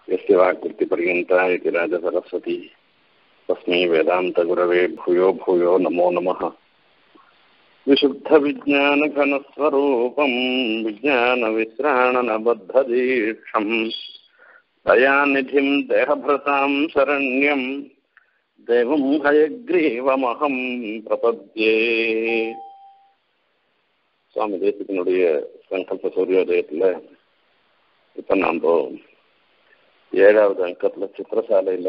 यस्य वाक्कृतिपर्यन्ता इति राजसरस्वती तस्मै वेदान्तगुरवे भूयो भूयो नमो नमः विशुद्धविज्ञानघनस्वरूपम् विज्ञानविश्राणनबद्धदीक्षम् दयानिधिम् देहभृताम् शरण्यम् देवम् हयग्रीवमहम् प्रपद्ये சுவாமி தேசிகனுடைய சங்கல்ப சூரியோதயத்தில் இப்போ நாம் ஏழாவது அங்கத்தில் சித்திரசாலையில்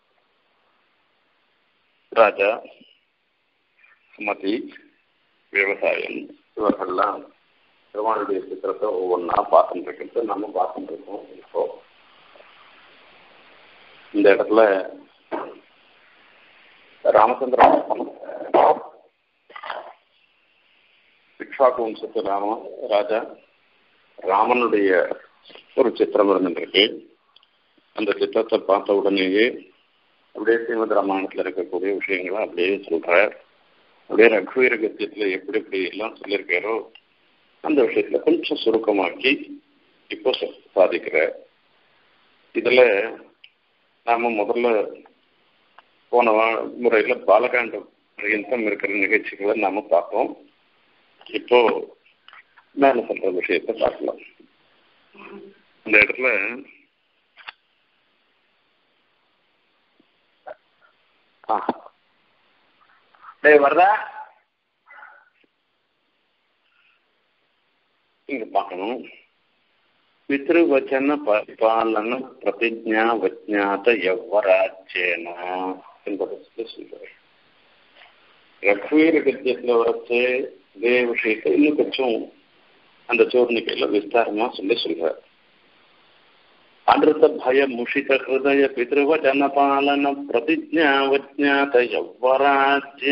ராஜா சுமதி விவசாயம் இவர்கள்லாம் பெருமாளுடைய சித்திரத்தை ஒவ்வொன்றா பார்த்துட்டு இருக்கிறது நம்ம பார்த்துட்டு இருக்கோம் இப்போ இந்த இடத்துல ராமச்சந்திரன் இக்ஷாக்கு வம்சத்து ராம ராஜா ராமனுடைய ஒரு சித்திரம் இருந்துருக்கு அந்த சித்திரத்தை பார்த்த உடனேயே அப்படியே ஸ்ரீமத் ராமாயணத்தில் இருக்கக்கூடிய விஷயங்களை அப்படியே சொல்கிறார் அப்படியே ரகுவீர கத்தியத்தில் எப்படி எப்படி எல்லாம் சொல்லியிருக்காரோ அந்த விஷயத்துல கொஞ்சம் சுருக்கமாக்கி இப்போ சாதிக்கிற இதில் நாம் முதல்ல போன முறையில் பாலகாண்டம் பர்யந்தம் இருக்கிற நிகழ்ச்சிகளை நாம் பார்த்தோம் இப்போ மேல சொல்ற விஷயத்த பார்க்கலாம் இந்த இடத்துல வரதா இங்க பார்க்கணும் பித்ருவச்சன பரிபாலன பிரதிஜா வஜாத எவ்வராஜ்யேன என்பதை சொல்றேன் ரக்வீர கத்தியத்தில் வரச்சு இதே விஷயத்தை இன்னும் கொஞ்சம் அந்த சோர்ணிக்கையில விஸ்தாரமா சொல்லி சொல்றார் அமிர்த பய முஷித ஹிருதய பித்ருவச்சன பாலன பிரதிஜா வஜாத யவ்வராஜ்ய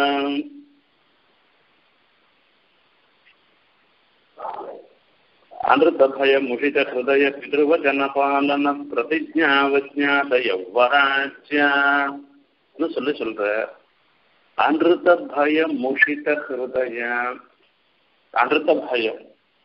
அமிர்த பய முஷித ஹிருதய பித்ருவச்சன பாலன பிரதிஜா வஜாத யவ்வராஜ்ய சொல்லி சொல்ற அனிருத்த பயம் முஷித ஹிருதய அனிருத்த பயம்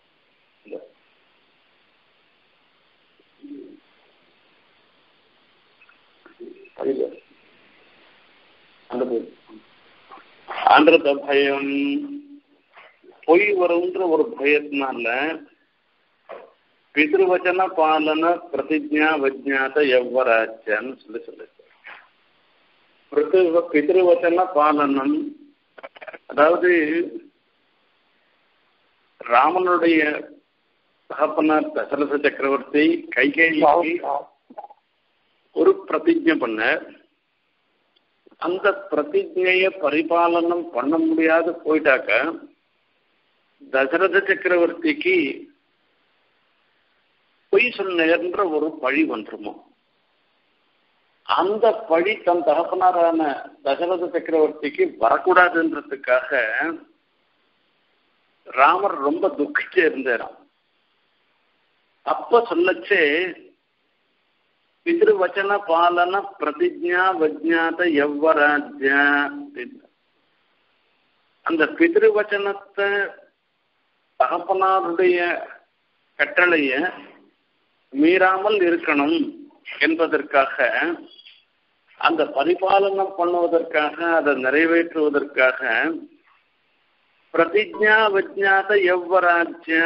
அனிருத்த பயம் பொய் வரும்ன்ற ஒரு பயத்தினால பிதிருவச்சன பாலன பிரதிஜா வஜாத எவ்வராஜ்யான்னு சொல்லி சொல்லி பிதிருவச்சன பாலனம் அதாவது ராமனுடைய தகப்பனார் தசரத சக்கரவர்த்தி கைகேயிக்கு ஒரு பிரதிஜை பண்ண அந்த பிரதிஜைய பரிபாலனம் பண்ண முடியாது போயிட்டாக்க தசரத சக்கரவர்த்திக்கு பொய் சொன்னன்ற ஒரு பழி வந்துருமோ அந்த பழி தன் தகப்பனாரான தசரத சக்கரவர்த்திக்கு வரக்கூடாதுன்றதுக்காக ராமர் ரொம்ப துக்கிச்சு இருந்தாராம் அப்ப சொல்லச்சே பிதிருவச்சன பாலன பிரதிஜா வஜாத எவ்வராஜ்ய அந்த பிதிருவச்சனத்தை தகப்பனாருடைய கட்டளைய மீறாமல் இருக்கணும் என்பதற்காக அந்த பரிபாலனம் பண்ணுவதற்காக அதை நிறைவேற்றுவதற்காக பிரதிஜா விஜாத எவ்வராஜ்ய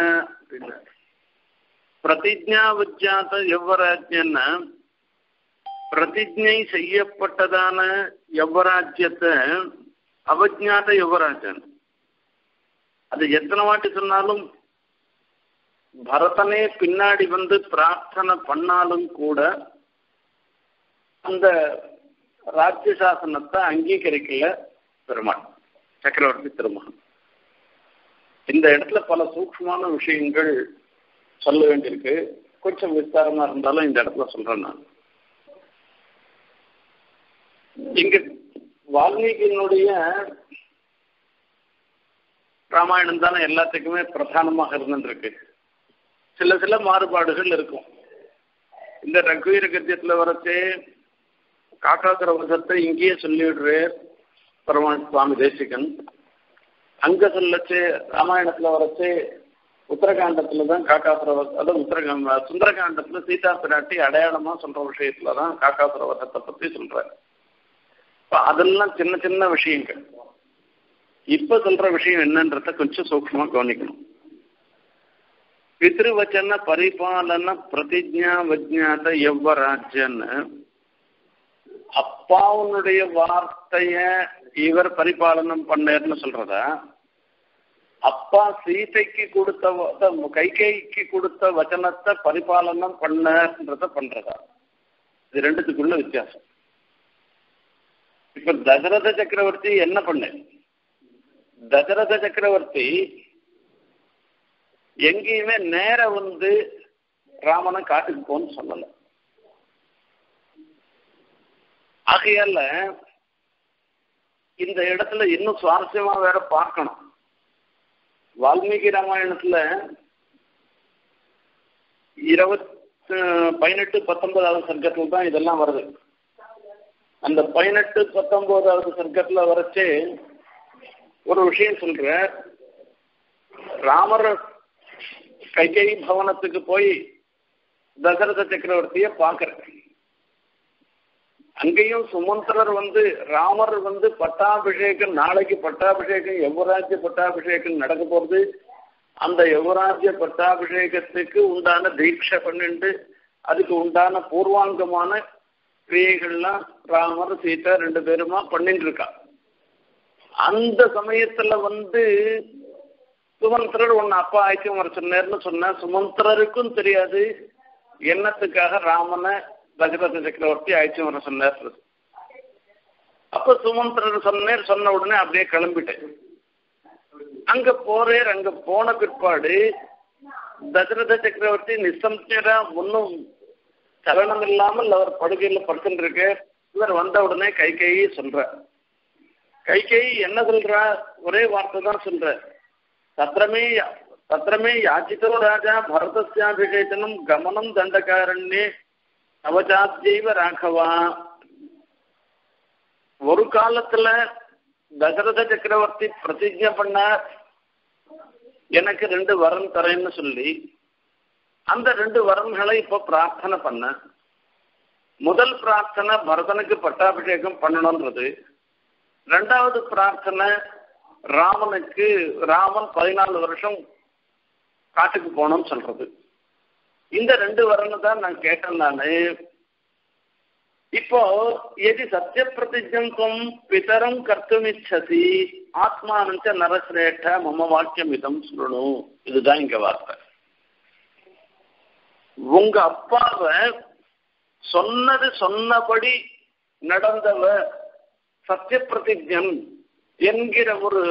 பிரதிஜா விஜாத எவ்வராஜ்யன்னா பிரதிஜை செய்யப்பட்டதான எவ்வராஜ்யத்தை அவஜாத யுவராஜன் அது எத்தனை வாட்டி சொன்னாலும் பரதனே பின்னாடி வந்து பிரார்த்தனை பண்ணாலும் கூட அந்த ராஜ்ய சாசனத்தை அங்கீகரிக்கல பெருமாள் சக்கரவர்த்தி திருமகன் இந்த இடத்துல பல சூக்ஷமான விஷயங்கள் சொல்ல வேண்டியிருக்கு கொஞ்சம் விஸ்தாரமா இருந்தாலும் இந்த இடத்துல சொல்றேன் நான் இங்க வால்மீகியினுடைய ராமாயணம் தானே எல்லாத்துக்குமே பிரதானமாக இருந்துருக்கு சில சில மாறுபாடுகள் இருக்கும் இந்த ரகுவீர கத்தியத்துல வரச்சே காக்காக்கிற வசத்தை இங்கேயே சொல்லிவிடுற பெருமாள் சுவாமி தேசிகன் அங்க சொல்லச்சு ராமாயணத்துல வரச்சு உத்தரகாண்டத்துல தான் காக்காசுரவத் அதாவது உத்தரகாண்ட சுந்தரகாண்டத்துல சீதா பிராட்டி அடையாளமா சொல்ற விஷயத்துல தான் காக்காசுரவதத்தை பத்தி சொல்றாரு இப்ப அதெல்லாம் சின்ன சின்ன விஷயங்கள் இப்ப சொல்ற விஷயம் என்னன்றத கொஞ்சம் சூக்ஷமா கவனிக்கணும் பித்ருவச்சன பரிபாலன பிரதிஜா விஜாத எவ்வராஜ்யன்னு அப்பாவுனுடைய வார்த்தைய இவர் பரிபாலனம் பண்ணேர்னு சொல்றதா அப்பா சீதைக்கு கொடுத்த கைகைக்கு கொடுத்த வச்சனத்தை பரிபாலனம் பண்ணன்றத பண்றதா இது ரெண்டுத்துக்குள்ள வித்தியாசம் இப்ப தசரத சக்கரவர்த்தி என்ன பண்ண தசரத சக்கரவர்த்தி எங்கேயுமே நேர வந்து ராமனை காட்டுக்கு போன்னு சொல்லல ஆகையால இந்த இடத்துல இன்னும் சுவாரஸ்யமா வேற பார்க்கணும் வால்மீகி ராமாயணத்துல இருபத்தி பதினெட்டு பத்தொன்பதாவது சர்க்கத்தில் தான் இதெல்லாம் வருது அந்த பதினெட்டு பத்தொன்பதாவது சர்க்கத்துல வரைச்சு ஒரு விஷயம் சொல்ற ராமர் கைகை பவனத்துக்கு போய் தசரத சக்கரவர்த்திய பாக்குற அங்கேயும் சுமந்திரர் வந்து ராமர் வந்து பட்டாபிஷேகம் நாளைக்கு பட்டாபிஷேகம் யுவராஜ்ய பட்டாபிஷேகம் நடக்க போறது அந்த யுவராஜ்ய பட்டாபிஷேகத்துக்கு உண்டான தீட்சை பண்ணிட்டு அதுக்கு உண்டான பூர்வாங்கமான கிரியைகள்லாம் ராமர் சீதா ரெண்டு பேருமா பண்ணிட்டு இருக்கா அந்த சமயத்துல வந்து சுமந்திரர் உன்னை அப்பா ஆய்ச்சி வர சொன்னார்னு சொன்ன சுமந்திரருக்கும் தெரியாது என்னத்துக்காக ராமனை தசரத சக்கரவர்த்தி ஆய்ச்சி வர சொன்னார் அப்ப சுமந்திரர் சொன்னார் சொன்ன உடனே அப்படியே கிளம்பிட்டேன் அங்க போறேர் அங்க போன பிற்பாடு தசரத சக்கரவர்த்தி நிசம்சரா ஒன்னும் சலனம் இல்லாமல் அவர் படுகையில படுத்துட்டு இருக்கு இவர் வந்த உடனே கை கை சொல்ற கை கை என்ன சொல்றா ஒரே வார்த்தை தான் சொல்ற தத்திரமே தத்திரமே யாச்சிதோ ராஜா பரதஸ்யாபிஷேகனம் கமனம் தண்டகாரண்யே நவஜாத்யைவ ராகவா ஒரு காலத்துல தசரத சக்கரவர்த்தி பிரதிஜை பண்ணார் எனக்கு ரெண்டு வரம் தரேன்னு சொல்லி அந்த ரெண்டு வரன்களை இப்ப பிரார்த்தனை பண்ண முதல் பிரார்த்தனை பரதனுக்கு பட்டாபிஷேகம் பண்ணணும்ன்றது ரெண்டாவது பிரார்த்தனை ராமனுக்கு ராமன் பதினாலு வருஷம் காட்டுக்கு போனோம்னு சொல்றது இந்த ரெண்டு வரன்னு தான் நான் கேட்டேன் நானு இப்போ எதி சத்திய பிரதிஜம் துவம் பிதரம் கர்த்துமிச்சதி ஆத்மானஞ்ச நரசிரேஷ்ட மம வாக்கியம் இதம் சுருணு இதுதான் இங்க வார்த்தை உங்க அப்பாவை சொன்னது சொன்னபடி நடந்தவ சத்திய பிரதிஜன் என்கிற ஒரு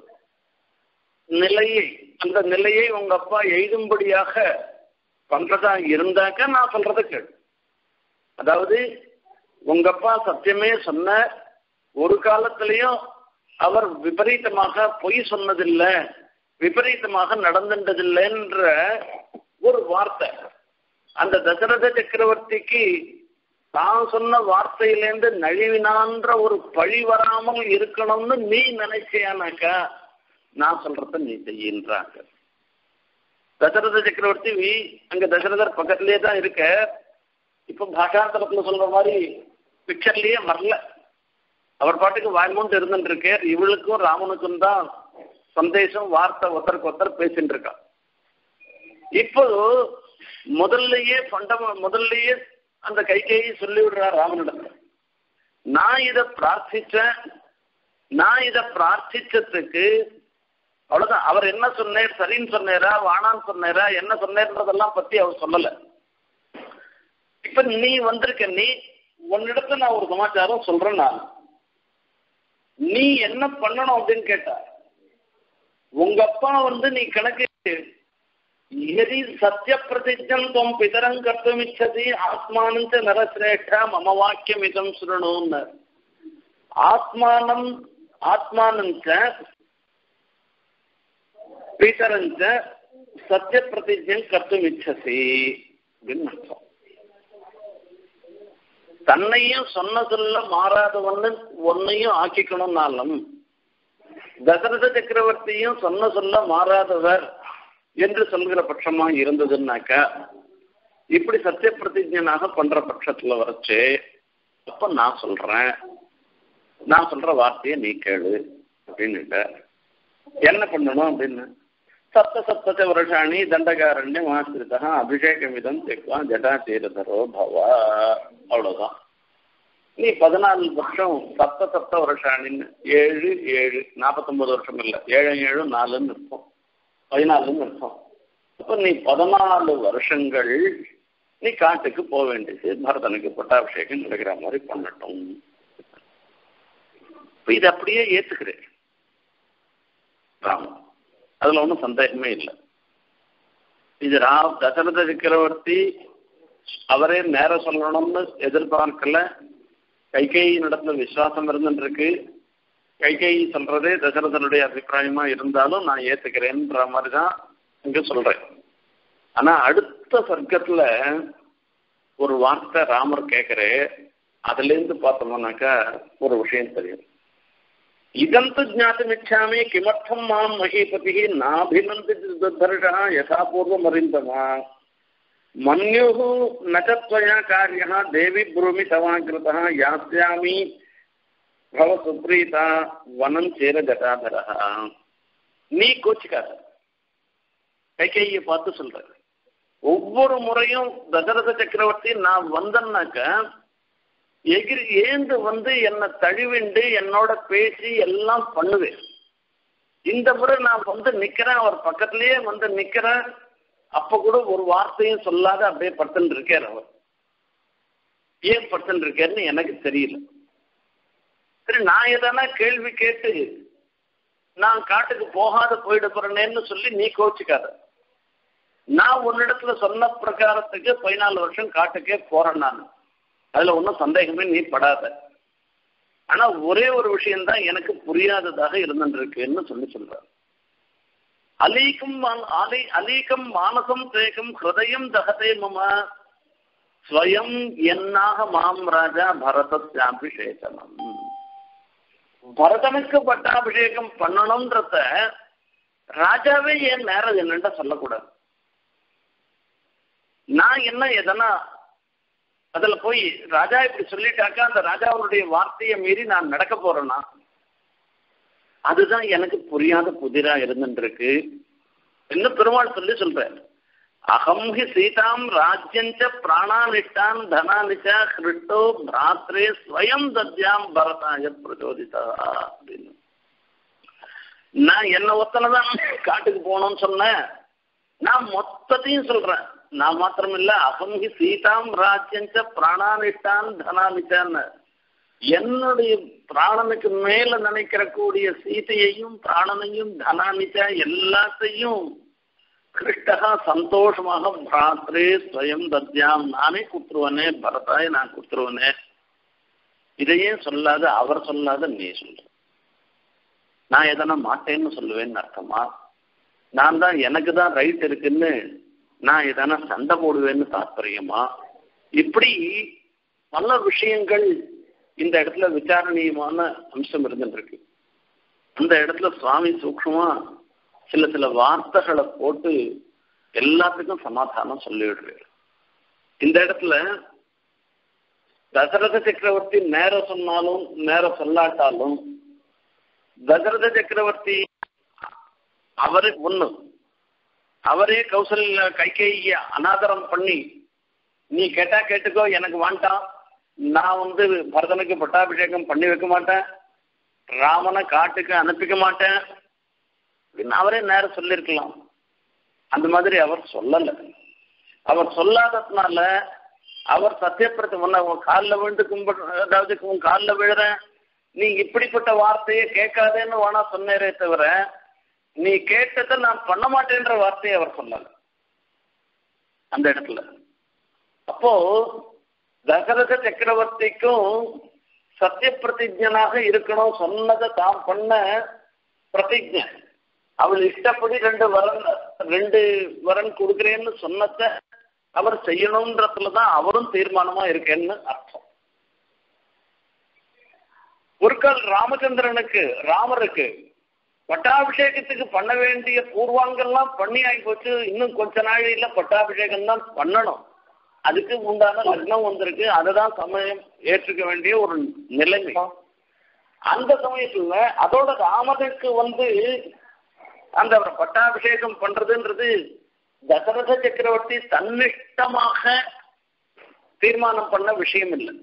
நிலையை அந்த நிலையை உங்க அப்பா எழுதும்படியாக பண்றதா இருந்தாக்க நான் சொல்றத கேளு அதாவது உங்க அப்பா சத்தியமே சொன்ன ஒரு காலத்திலையும் அவர் விபரீதமாக பொய் சொன்னதில்லை விபரீதமாக நடந்துட்டதில்லைன்ற ஒரு வார்த்தை அந்த தசரத சக்கரவர்த்திக்கு தான் சொன்ன வார்த்தையிலேருந்து நழிவினான்ற ஒரு பழி வராமல் இருக்கணும்னு நீ நினைச்சியானாக்கா நான் சொல்றத நீ செய்யின்றாங்க தசரத சக்கரவர்த்தி வி அங்க தசரதர் பக்கத்திலேயே தான் இருக்க இப்ப பாஷாந்தரத்துல சொல்ற மாதிரி பிக்சர்லயே வரல அவர் பாட்டுக்கு வாய்மூண்டு இருந்துட்டு இருக்கார் இவளுக்கும் ராமனுக்கும் தான் சந்தேசம் வார்த்தை ஒருத்தருக்கு ஒருத்தர் பேசிட்டு இருக்கா இப்போ முதல்லயே பண்டம் முதல்லயே அந்த கைகையை சொல்லி விடுறார் ராமனிடம் நான் இதை பிரார்த்திச்சேன் நான் இதை பிரார்த்திச்சதுக்கு அவ்வளவுதான் அவர் என்ன சொன்னார் சரின்னு சொன்னாரா வானான்னு சொன்னாரா என்ன சொன்னார்ன்றதெல்லாம் பத்தி அவர் சொல்லல இப்ப நீ வந்திருக்க நீ உன்னிடத்துல நான் ஒரு சமாச்சாரம் சொல்றேன் நான் நீ என்ன பண்ணணும் அப்படின்னு கேட்டா உங்க அப்பா வந்து நீ கணக்கு यदि सत्य प्रतिज्ञं त्वं पितरं कर्तुमिच्छति आत्मानं च नरश्रेष्ठ मम वाक्यमिदं शृणु आत्मानम् आत्मानं च पितरं च सत्यप्रतिज्ञं कर्तुमिच्छसि அப்படின்னு அர்த்தம் தன்னையும் சொன்ன சொல்ல மாறாதவன்னு ஒன்னையும் ஆக்கிக்கணும்னாலும் தசரத சக்கரவர்த்தியும் சொன்ன சொல்ல மாறாதவர் என்று சொல்கிற பட்சமா இருந்ததுன்னாக்கா இப்படி சத்திய பிரதிஜனாக பண்ற பட்சத்துல வரைச்சு அப்ப நான் சொல்றேன் நான் சொல்ற வார்த்தையை நீ கேளு அப்படின்னு என்ன பண்ணணும் அப்படின்னு சப்த சப்தத்தை வருஷாணி தண்டகாரண்யம் ஆசிரிதா அபிஷேகம் விதம் தெக்குவா ஜடா தீரதரோ பவா அவ்வளவுதான் நீ பதினாலு வருஷம் சப்த சப்த வருஷாணின்னு ஏழு ஏழு நாற்பத்தொன்பது வருஷம் இல்லை ஏழு ஏழு நாலுன்னு இருக்கும் பதினாலுன்னு இருக்கும் அப்போ நீ பதினாலு வருஷங்கள் நீ காட்டுக்கு போக வேண்டியது பரதனுக்கு பட்டாபிஷேகம் நடக்கிற மாதிரி பண்ணட்டும் இப்போ இது அப்படியே ஏத்துக்கிறேன் ராமன் அதுல ஒன்றும் சந்தேகமே இல்லை இது ரா தசரத சக்கரவர்த்தி அவரே நேரம் சொல்லணும்னு எதிர்பார்க்கல கைகேயி நடத்துல விசுவாசம் இருந்துருக்கு கைகேயி சொல்றதே தசரதனுடைய அபிப்பிராயமா இருந்தாலும் நான் ஏத்துக்கிறேன்ற மாதிரி தான் இங்க சொல்றேன் ஆனா அடுத்த சர்க்கத்துல ஒரு வார்த்தை ராமர் கேட்கிறே அதுல இருந்து பார்த்தோம்னாக்கா ஒரு விஷயம் தெரியும் இதந்து ஜாத்துமிச்சாமி கிமர்த்தம் மாம் மகீபதி நாபிநந்தி துர்தர்ஷா யதா பூர்வம் அறிந்தமா மன்யுः न च त्वया कार्यः देवि ब्रूमि तवाकृतः यास्यामि भव सुप्रीता वनं चेर जटाधरः நீ கோச்சிக்காத கைகையை பார்த்து சொல்ற ஒவ்வொரு முறையும் தசரத சக்கரவர்த்தி நான் வந்தேன்னாக்க எகிரி ஏந்து வந்து என்னை தழுவிண்டு என்னோட பேசி எல்லாம் பண்ணுவேன் இந்த முறை நான் வந்து நிக்கிறேன் அவர் பக்கத்திலேயே வந்து நிக்கிறேன் அப்ப கூட ஒரு வார்த்தையும் சொல்லாத அப்படியே படுத்துன்னு இருக்கார் அவர் ஏன் படுத்துன்னு இருக்காருன்னு எனக்கு தெரியல சரி நான் எதனா கேள்வி கேட்டு நான் காட்டுக்கு போகாத போயிட போறேன்னு சொல்லி நீ கோச்சிக்காத நான் உன்னிடத்துல சொன்ன பிரகாரத்துக்கு பதினாலு வருஷம் காட்டுக்கே போறேன் நான் அதுல ஒன்றும் சந்தேகமே நீ படாத ஆனா ஒரே ஒரு விஷயம்தான் எனக்கு புரியாததாக இருந்துருக்குன்னு சொல்லி சொல்றாரு அலீக்கும் அலி அலீக்கம் மானசம் தேகம் ஹிருதயம் தகதே மம ஸ்வயம் என்னாக மாம் ராஜா பரதத்யாபிஷேகனம் பரதனுக்கு பட்டாபிஷேகம் பண்ணணும்ன்றத ராஜாவே ஏன் நேரம் என்னன்ற சொல்லக்கூடாது நான் என்ன எதனா அதுல போய் ராஜா இப்படி சொல்லிட்டாக்கா அந்த ராஜாவுடைய வார்த்தையை மீறி நான் நடக்க போறேன்னா அதுதான் எனக்கு புரியாத புதிரா இருந்துருக்கு என்ன பெருமாள் சொல்லி சொல்றேன் அகம் ஹி சீதாம் ராஜ்யஞ்ச பிராணானிஷ்டான் தனானிச்ச ஹிருஷ்டோ பிராத்ரே ஸ்வயம் தத்யாம் பரதாய பிரச்சோதிதா அப்படின்னு நான் என்ன ஒத்தனைதான் காட்டுக்கு போகணும்னு சொன்னேன் நான் மொத்தத்தையும் சொல்றேன் நான் மாத்திரம் இல்ல அகம் ஹி சீதாம் ராஜ்யஞ்ச பிராணானிஷ்டான் தனானிச்சான்னு என்னுடைய பிராணனுக்கு மேல நினைக்கிற கூடிய சீதையையும் பிராணனையும் தனானிச்சா எல்லாத்தையும் கிருஷ்டகா சந்தோஷமாக பிராத்ரே ஸ்வயம் தத்யாம் நானே கொடுத்துருவனே பரதாய நான் கொடுத்துருவனே இதையே சொல்லாத அவர் சொல்லாத நீ சொல்ற நான் எதனா மாட்டேன்னு சொல்லுவேன்னு அர்த்தமா நான் தான் எனக்கு தான் ரைட் இருக்குன்னு நான் எதனா சண்டை போடுவேன்னு தாற்பயமா இப்படி பல விஷயங்கள் இந்த இடத்துல விசாரணீயமான அம்சம் இருந்துருக்கு அந்த இடத்துல சுவாமி சூக்ஷமா சில சில வார்த்தைகளை போட்டு எல்லாத்துக்கும் சமாதானம் சொல்லிவிடுறாரு இந்த இடத்துல தசரத சக்கரவர்த்தி நேரம் சொன்னாலும் நேரம் சொல்லாட்டாலும் தசரத சக்கரவர்த்தி அவரு ஒண்ணு அவரே கௌசல்ய கைகைய அனாதரம் பண்ணி நீ கேட்டா கேட்டுக்கோ எனக்கு வாண்டாம் நான் வந்து பரதனுக்கு பட்டாபிஷேகம் பண்ணி வைக்க மாட்டேன் ராமனை காட்டுக்கு அனுப்பிக்க மாட்டேன் அப்படின்னு அவரே நேரம் சொல்லியிருக்கலாம் அந்த மாதிரி அவர் சொல்லலை அவர் சொல்லாததுனால அவர் சத்தியப்படுத்த முன்ன உன் காலில் விழுந்து கும்பிடு அதாவது உன் காலில் விழுறேன் நீ இப்படிப்பட்ட வார்த்தையை கேட்காதேன்னு வேணா சொன்னேரே தவிர நீ கேட்டதை நான் பண்ண மாட்டேன்ற வார்த்தையை அவர் சொல்லல அந்த இடத்துல அப்போ தசரத சக்கரவர்த்திக்கும் சத்திய பிரதிஜனாக இருக்கணும் சொன்னதை தான் பண்ண பிரதிஜை அவள் இஷ்டப்படி ரெண்டு வரன் ரெண்டு வரன் கொடுக்குறேன்னு சொன்னத அவர் செய்யணும்ன்றதுல தான் அவரும் தீர்மானமா இருக்கேன்னு அர்த்தம் ஒரு கால் ராமச்சந்திரனுக்கு ராமருக்கு பட்டாபிஷேகத்துக்கு பண்ண வேண்டிய பூர்வாங்கெல்லாம் பண்ணி ஆகி போச்சு இன்னும் கொஞ்ச நாளையில பட்டாபிஷேகம் தான் பண்ணணும் அதுக்கு உண்டான லக்னம் வந்திருக்கு அதுதான் சமயம் ஏற்றுக்க வேண்டிய ஒரு நிலைமை அந்த சமயத்துல அதோட ராமனுக்கு வந்து அந்த பட்டாபிஷேகம் பண்றதுன்றது தசரத சக்கரவர்த்தி தன்னிஷ்டமாக தீர்மானம் பண்ண விஷயம் இல்லை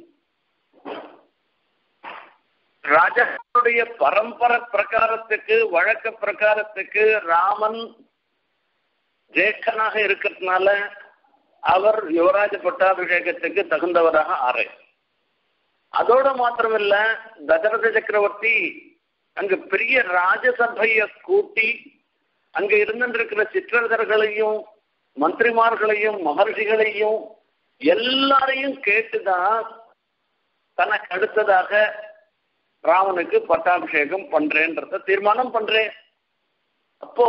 ராஜனுடைய பரம்பரை பிரகாரத்துக்கு வழக்க பிரகாரத்துக்கு ராமன் ஜேஷ்டனாக இருக்கிறதுனால அவர் யுவராஜ பட்டாபிஷேகத்துக்கு தகுந்தவராக ஆறு அதோட மாத்திரமில்ல தசரத சக்கரவர்த்தி அங்கு பெரிய ராஜசபைய கூட்டி அங்க இருந்திருக்கிற சிற்றரசர்களையும் மந்திரிமார்களையும் மகர்ஷிகளையும் எல்லாரையும் கேட்டுதான் தனக்கு அடுத்ததாக ராமனுக்கு பட்டாபிஷேகம் பண்றேன்றத தீர்மானம் பண்றேன் அப்போ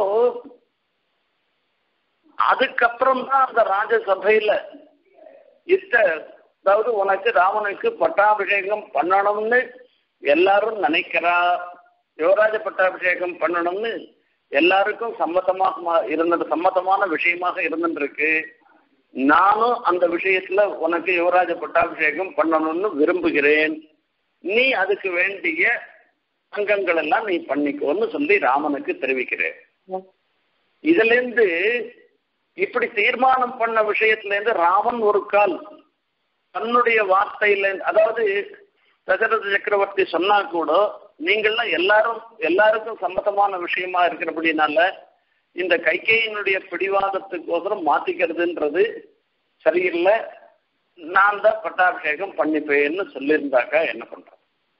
அதுக்கப்புறம் தான் அந்த ராஜசபையில இத்த அதாவது உனக்கு ராமனுக்கு பட்டாபிஷேகம் பண்ணணும்னு எல்லாரும் நினைக்கிறா யுவராஜ பட்டாபிஷேகம் பண்ணணும்னு எல்லாருக்கும் சம்மதமாக இருந்தது சம்மதமான விஷயமாக இருந்துருக்கு நானும் அந்த விஷயத்துல உனக்கு யுவராஜ பட்டாபிஷேகம் பண்ணணும்னு விரும்புகிறேன் நீ அதுக்கு வேண்டிய அங்கங்கள் எல்லாம் நீ பண்ணிக்கோன்னு சொல்லி ராமனுக்கு தெரிவிக்கிறேன் இதுல இருந்து இப்படி தீர்மானம் பண்ண விஷயத்துல இருந்து ராமன் ஒரு கால் தன்னுடைய வார்த்தையில அதாவது தசரத சக்கரவர்த்தி சொன்னா கூட நீங்கள்லாம் எல்லாரும் எல்லாருக்கும் சம்மதமான விஷயமா இருக்கிறபடினால இந்த கைகையினுடைய பிடிவாதத்துக்கோசரம் மாத்திக்கிறதுன்றது சரியில்லை நான் தான் பட்டாபிஷேகம் பண்ணிப்பேன்னு சொல்லியிருந்தாக்கா என்ன பண்றேன்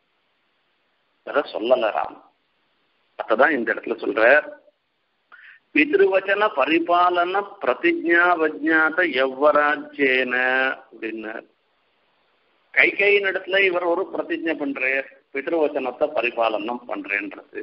அத சொல்லல ராம் அதான் இந்த இடத்துல சொல்ற பிதிருவச்சன பரிபாலன பிரதிஜா வஜ்ஞாத எவ்வராஜ்யேன அப்படின்னு கைகையின் இடத்துல இவர் ஒரு பிரதிஜை பண்றார் பிதிருவச்சனத்தை பரிபாலனம் பண்றேன்றது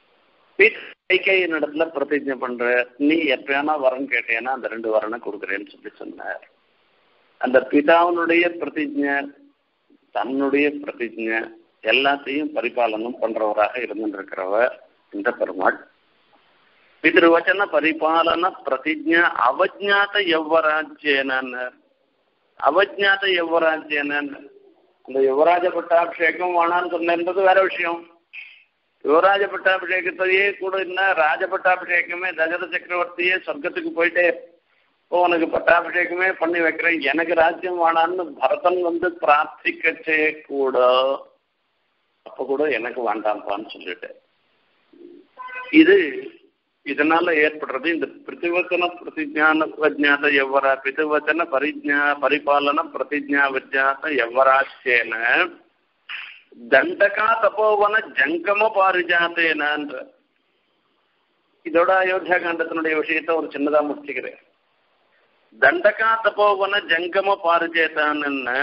கைகையின் இடத்துல பிரதிஜை பண்ற நீ எப்பயானா வரம் கேட்டேன்னா அந்த ரெண்டு வரனை கொடுக்குறேன்னு சொல்லி சொன்னார் அந்த பிதாவினுடைய பிரதிஜை தன்னுடைய பிரதிஜை எல்லாத்தையும் பரிபாலனம் பண்றவராக இருந்திருக்கிறவர் இந்த பெருமாள் பிதிருவச்சன பரிபாலன பிரதிஜா அவஜாத எவ்வராஜ்யேனன்னு அவஜாத யுவராஜ்யன்னு அந்த யுவராஜ பட்டாபிஷேகம் வேணான்னு சொன்னது வேற விஷயம் யுவராஜ பட்டாபிஷேகத்தையே கூட என்ன ராஜ பட்டாபிஷேகமே தசரத சக்கரவர்த்தியே சொர்க்கத்துக்கு போயிட்டே இப்போ உனக்கு பட்டாபிஷேகமே பண்ணி வைக்கிறேன் எனக்கு ராஜ்யம் வேணான்னு பரதன் வந்து பிரார்த்திக்கச்சே கூட அப்ப கூட எனக்கு வேண்டாம்ப்பான்னு சொல்லிட்டு இது இதனால ஏற்படுறது இந்த பிரதிவச்சன பிரதிஜான விஜாத எவ்வரா பிதுவச்சன பரிஜா பரிபாலன பிரதிஜா விஜாத எவ்வராச்சேன தண்டகா தபோவன ஜங்கம பாரிஜாத்தேனன்ற இதோட அயோத்தியா காண்டத்தினுடைய விஷயத்த ஒரு சின்னதா முடிச்சுக்கிறேன் தண்டகா தபோவன ஜங்கம பாரிஜேதான்னு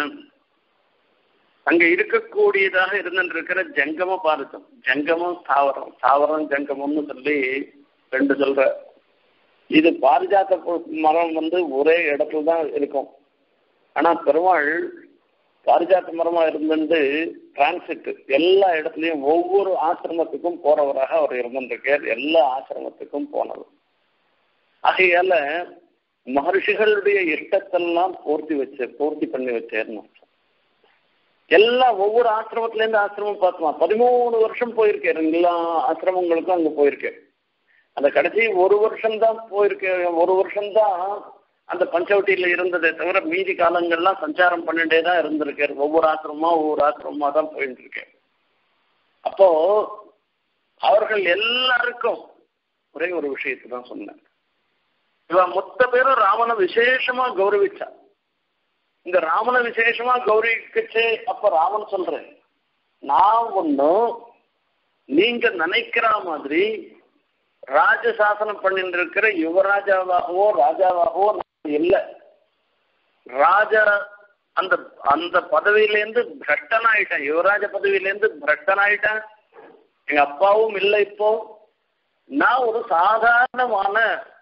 அங்க இருக்கக்கூடியதாக இருந்துருக்கிற ஜங்கம பாரிஜம் ஜங்கமம் ஸ்தாவரம் ஸ்தாவரம் ஜங்கமம்னு சொல்லி ரெண்டு சொல்ற இது பாரிஜாத்த மரம் வந்து ஒரே இடத்துல தான் இருக்கும் ஆனா பெருமாள் பாரிஜாத்த மரமா இருந்துட்டு டிரான்சிட் எல்லா இடத்துலயும் ஒவ்வொரு ஆசிரமத்துக்கும் போறவராக அவர் இருந்திருக்கார் எல்லா ஆசிரமத்துக்கும் போனது ஆகையால மகர்ஷிகளுடைய இஷ்டத்தெல்லாம் பூர்த்தி வச்சு பூர்த்தி பண்ணி வச்சேர்னு எல்லா ஒவ்வொரு ஆசிரமத்துல இருந்து ஆசிரமம் பார்த்தோமா பதிமூணு வருஷம் போயிருக்கேன் எல்லா ஆசிரமங்களுக்கும் அங்க போயிருக்கேன் அந்த கடைசி ஒரு வருஷம் தான் போயிருக்கேன் ஒரு வருஷம் தான் அந்த பஞ்சவட்டியில இருந்ததே தவிர மீதி காலங்கள்லாம் சஞ்சாரம் பண்ணிட்டே தான் இருந்திருக்காரு ஒவ்வொரு ஆசிரமமா ஒவ்வொரு ஆசிரமமா தான் போயிட்டு இருக்கேன் அப்போ அவர்கள் எல்லாருக்கும் ஒரே ஒரு விஷயத்தை தான் சொன்னேன் இவன் மொத்த பேரும் ராமனை விசேஷமா கௌரவிச்சா இந்த ராமனை விசேஷமா கௌரவிக்கச்சே அப்ப ராமன் சொல்றேன் நான் ஒன்னும் நீங்க நினைக்கிற மாதிரி ராஜசாசனம் பண்ணிட்டு இருக்கிற யுவராஜாவாகவோ ராஜாவாகவோ நான் இல்லை ராஜா அந்த அந்த பதவியிலேருந்து பிரஷ்டன் ஆயிட்டேன் யுவராஜ பதவியிலேருந்து பிரஷ்டன் ஆயிட்டேன் எங்க அப்பாவும் இல்லை இப்போ நான் ஒரு சாதாரணமான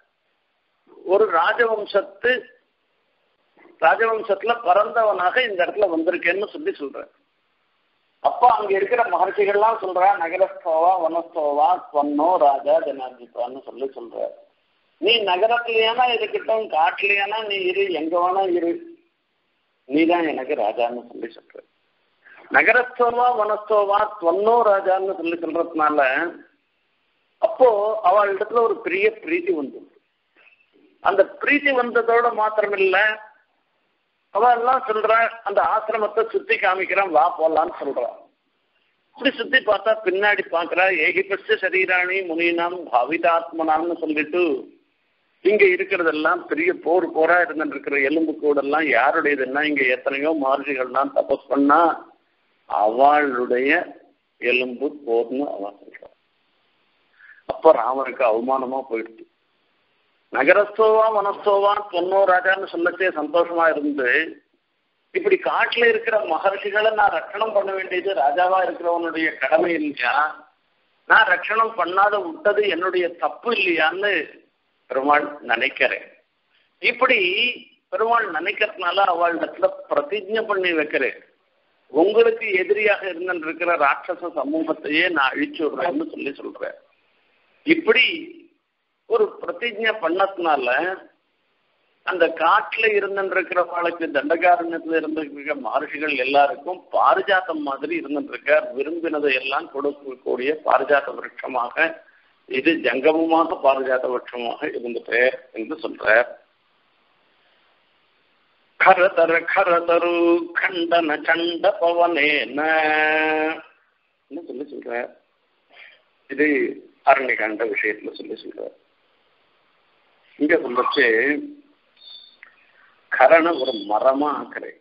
ஒரு ராஜவம்சத்து ராஜவம்சத்துல பிறந்தவனாக இந்த இடத்துல வந்திருக்கேன்னு சொல்லி சொல்றேன் அப்போ அங்க இருக்கிற மகர்ஷிகள்லாம் சொல்றா நகரஸ்தோவா வனஸ்தோவா ஸ்வன்னோ ராஜா ஜனாதிபான்னு சொல்லி சொல்ற நீ நகரத்திலேயானா இருக்கட்டும் காட்டுலயானா நீ இரு எங்க வேணா இரு நீதான் எனக்கு ராஜான்னு சொல்லி சொல்ற நகரஸ்தோவா வனஸ்தோவா ஸ்வன்னோ ராஜான்னு சொல்லி சொல்றதுனால அப்போ அவள் இடத்துல ஒரு பெரிய பிரீத்தி வந்து அந்த பிரீத்தி வந்ததோட மாத்திரம் இல்ல அவ எல்லாம் சொல்ற அந்த ஆசிரமத்தை சுத்தி காமிக்கிறான் வா போலான்னு சொல்றான் இப்படி சுத்தி பார்த்தா பின்னாடி பாக்குறா ஏகிபட்ச சரீராணி முனினாம் பாவிதாத்மனான்னு சொல்லிட்டு இங்க இருக்கிறதெல்லாம் பெரிய போர் போரா இருந்துட்டு இருக்கிற எலும்பு கூடெல்லாம் யாருடையதுன்னா இங்க எத்தனையோ மகர்ஷிகள்லாம் தபஸ் பண்ணா அவளுடைய எலும்பு போர்னு அவன் சொல்றான் அப்ப ராமனுக்கு அவமானமா போயிடுச்சு நகரஸ்தோவா வனஸ்தோவா பொன்னோ ராஜான்னு சொல்லச்சே சந்தோஷமா இருந்து இப்படி காட்டுல இருக்கிற மகர்ஷிகளை நான் ரட்சணம் பண்ண வேண்டியது ராஜாவா இருக்கிறவனுடைய கடமை இல்லையா நான் ரட்சணம் பண்ணாத விட்டது என்னுடைய தப்பு இல்லையான்னு பெருமாள் நினைக்கிறேன் இப்படி பெருமாள் நினைக்கிறதுனால அவளிடத்துல பிரதிஜை பண்ணி வைக்கிறேன் உங்களுக்கு எதிரியாக இருந்திருக்கிற ராட்சச சமூகத்தையே நான் அழிச்சு விடுறேன்னு சொல்லி சொல்றேன் இப்படி ஒரு பிரதிஜை பண்ணதுனால அந்த காட்டுல இருந்துருக்கிறவங்களுக்கு தண்டகாரண்யத்துல இருந்திருக்கிற மகர்ஷிகள் எல்லாருக்கும் பாரிஜாத்தம் மாதிரி இருந்துருக்க விரும்பினதை எல்லாம் கொடுக்கக்கூடிய பாரிஜாத்த விருட்சமாக இது ஜங்கமமாக பாரிஜாத்த விருட்சமாக இருந்துட்டு என்று சொல்ற கரதர கரதரு கண்டன சண்ட பவனேன சொல்லி சொல்ற இது அரண்யகாண்ட விஷயத்துல சொல்லி சொல்ற இங்க சொல்லச்சு கரண ஒரு மரமா ஆக்குறேன்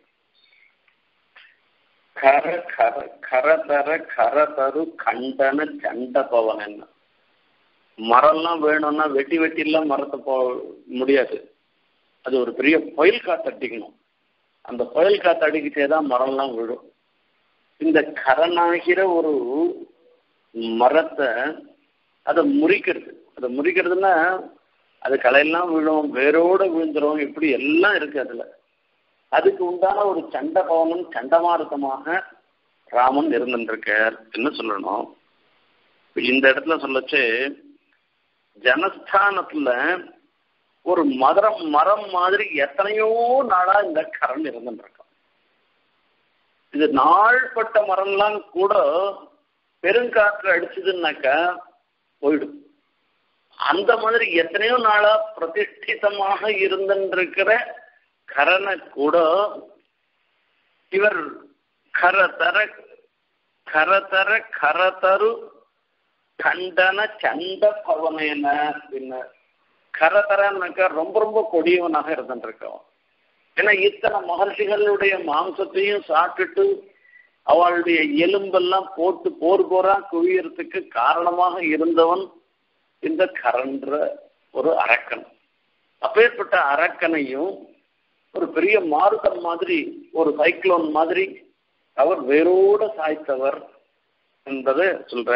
கர கர கரதர கரதரு கண்டன சண்ட பவன் என்ன மரம்லாம் வேணும்னா வெட்டி வெட்டி எல்லாம் மரத்தை போ முடியாது அது ஒரு பெரிய புயல் காத்து அடிக்கணும் அந்த புயல் காத்து அடிக்கிட்டே தான் மரம்லாம் விழும் இந்த கரணாகிற ஒரு மரத்தை அதை முறிக்கிறது அதை முறிக்கிறதுனா அது களையெல்லாம் விழும் வேரோட விழுந்துரும் இப்படி எல்லாம் இருக்கு அதுல அதுக்கு உண்டான ஒரு சண்ட பவனும் சண்டமாருத்தமாக ராமன் இருந்துருக்கார் என்ன சொல்லணும் இந்த இடத்துல சொல்லச்சு ஜனஸ்தானத்துல ஒரு மரம் மரம் மாதிரி எத்தனையோ நாளா இந்த கரண் இருந்துருக்கான் இது நாள்பட்ட மரம்லாம் கூட பெருங்காற்று அடிச்சதுன்னாக்கா போயிடும் அந்த மாதிரி எத்தனையோ நாளா பிரதிஷ்டிதமாக இருந்திருக்கிற கரனை கூட இவர் கரதர கரதர கரதரு கண்டன சண்ட பவனேன அப்படின்னு கரதரன்னாக்கா ரொம்ப ரொம்ப கொடியவனாக இருந்துருக்கவன் ஏன்னா இத்தனை மகர்ஷிகளுடைய மாம்சத்தையும் சாப்பிட்டுட்டு அவளுடைய எலும்பெல்லாம் போட்டு போர் போரா குவியறதுக்கு காரணமாக இருந்தவன் இந்த கரன்ற ஒரு அரக்கன் அப்பேற்பட்ட அரக்கனையும் ஒரு பெரிய மாறுதல் மாதிரி ஒரு சைக்ளோன் மாதிரி அவர் வேரோட சாய்த்தவர் என்பதை சொல்ற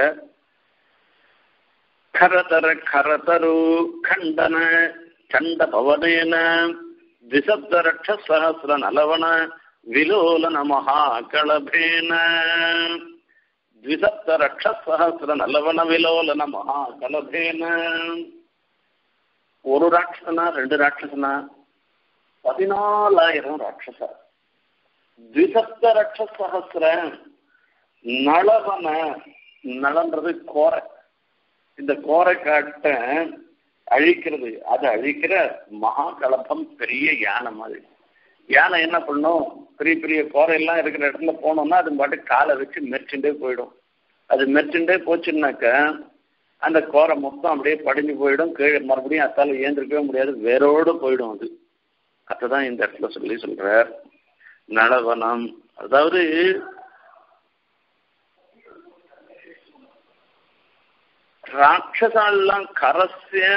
கரதர கரதரு கண்டன சண்ட பவனேன திசப்த ரட்ச சகசிர நலவன விலோலன மகாகளபேன द्विसप्त ரட்சசஹசிர நலவன விலோலன மகாகலபேன ஒரு ராட்சசனா ரெண்டு ராட்சசனா பதினாலாயிரம் ராட்சச द्विसप्त ரட்சசஹசிர நலவன நலன்றது கோரை இந்த கோரை காட்ட அழிக்கிறது அது அழிக்கிற மகா கலப்பம் பெரிய யானை மாதிரி யானை என்ன பண்ணும் பெரிய பெரிய கோரையெல்லாம் இருக்கிற இடத்துல போனோம்னா அது பாட்டு காலை வச்சு மெரிச்சுட்டே போயிடும் அது மெரிச்சுட்டே போச்சுன்னாக்க அந்த கோரை மொத்தம் அப்படியே படிஞ்சு போயிடும் கீழே மறுபடியும் அத்தால ஏந்திருக்கவே முடியாது வேரோடு போயிடும் அது அதுதான் இந்த இடத்துல சொல்லி சொல்றார் நலவனம் அதாவது ராட்சசாலாம் கரசிய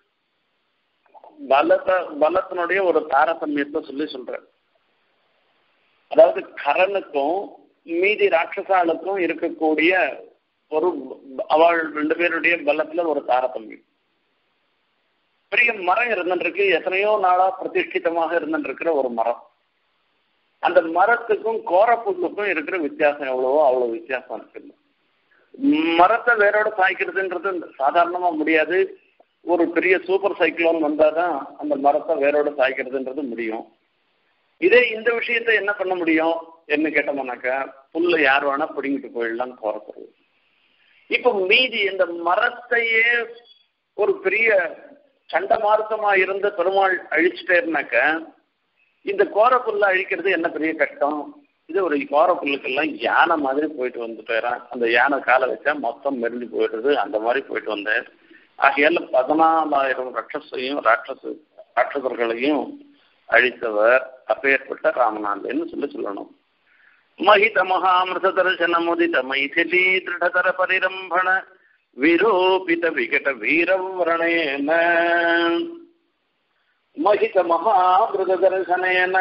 பலத பலத்தினுடைய ஒரு தாரதமியத்தை சொல்லி சொல்ற அதாவது கரனுக்கும் மீதி ராட்சசாளுக்கும் இருக்கக்கூடிய ஒரு அவள் ரெண்டு பேருடைய பலத்துல ஒரு தாரதமியம் பெரிய மரம் இருந்துருக்கு எத்தனையோ நாளா பிரதிஷ்டிதமாக இருந்துருக்கிற ஒரு மரம் அந்த மரத்துக்கும் கோரப்புல்லுக்கும் இருக்கிற வித்தியாசம் எவ்வளவோ அவ்வளவு வித்தியாசம் இருக்குது மரத்தை வேரோட சாய்க்கிறதுன்றது சாதாரணமா முடியாது ஒரு பெரிய சூப்பர் சைக்ளோன் வந்தாதான் அந்த மரத்தை வேரோட சாய்க்கிறதுன்றது முடியும் இதே இந்த விஷயத்த என்ன பண்ண முடியும் என்ன கேட்டோம்னாக்கா புல்ல யார் வேணா பிடிங்கிட்டு போயிடலாம் கோரப்பொருள் இப்ப மீதி இந்த மரத்தையே ஒரு பெரிய சண்டமார்க்கமா இருந்த பெருமாள் அழிச்சிட்டேருனாக்க இந்த கோரப்புல்ல அழிக்கிறது என்ன பெரிய கஷ்டம் இது ஒரு கோரப்புல்லுக்கெல்லாம் யானை மாதிரி போயிட்டு வந்துட்டேறான் அந்த யானை காலை வச்சா மொத்தம் மெரிஞ்சு போயிடுறது அந்த மாதிரி போயிட்டு வந்தேன் ஆகையால பதினாலாயிரம் ராட்சஸையும் ராட்சச ராட்சசர்களையும் அழித்தவர் அப்பேற்பட்ட ராமநாதன்னு சொல்லி சொல்லணும் மகித மகாமிருத தர்சன முதித மைதிலி திருடதர பரிரம்பண விரோபித விகட வீரவரணேன மகித மகாமிருத தர்சனேன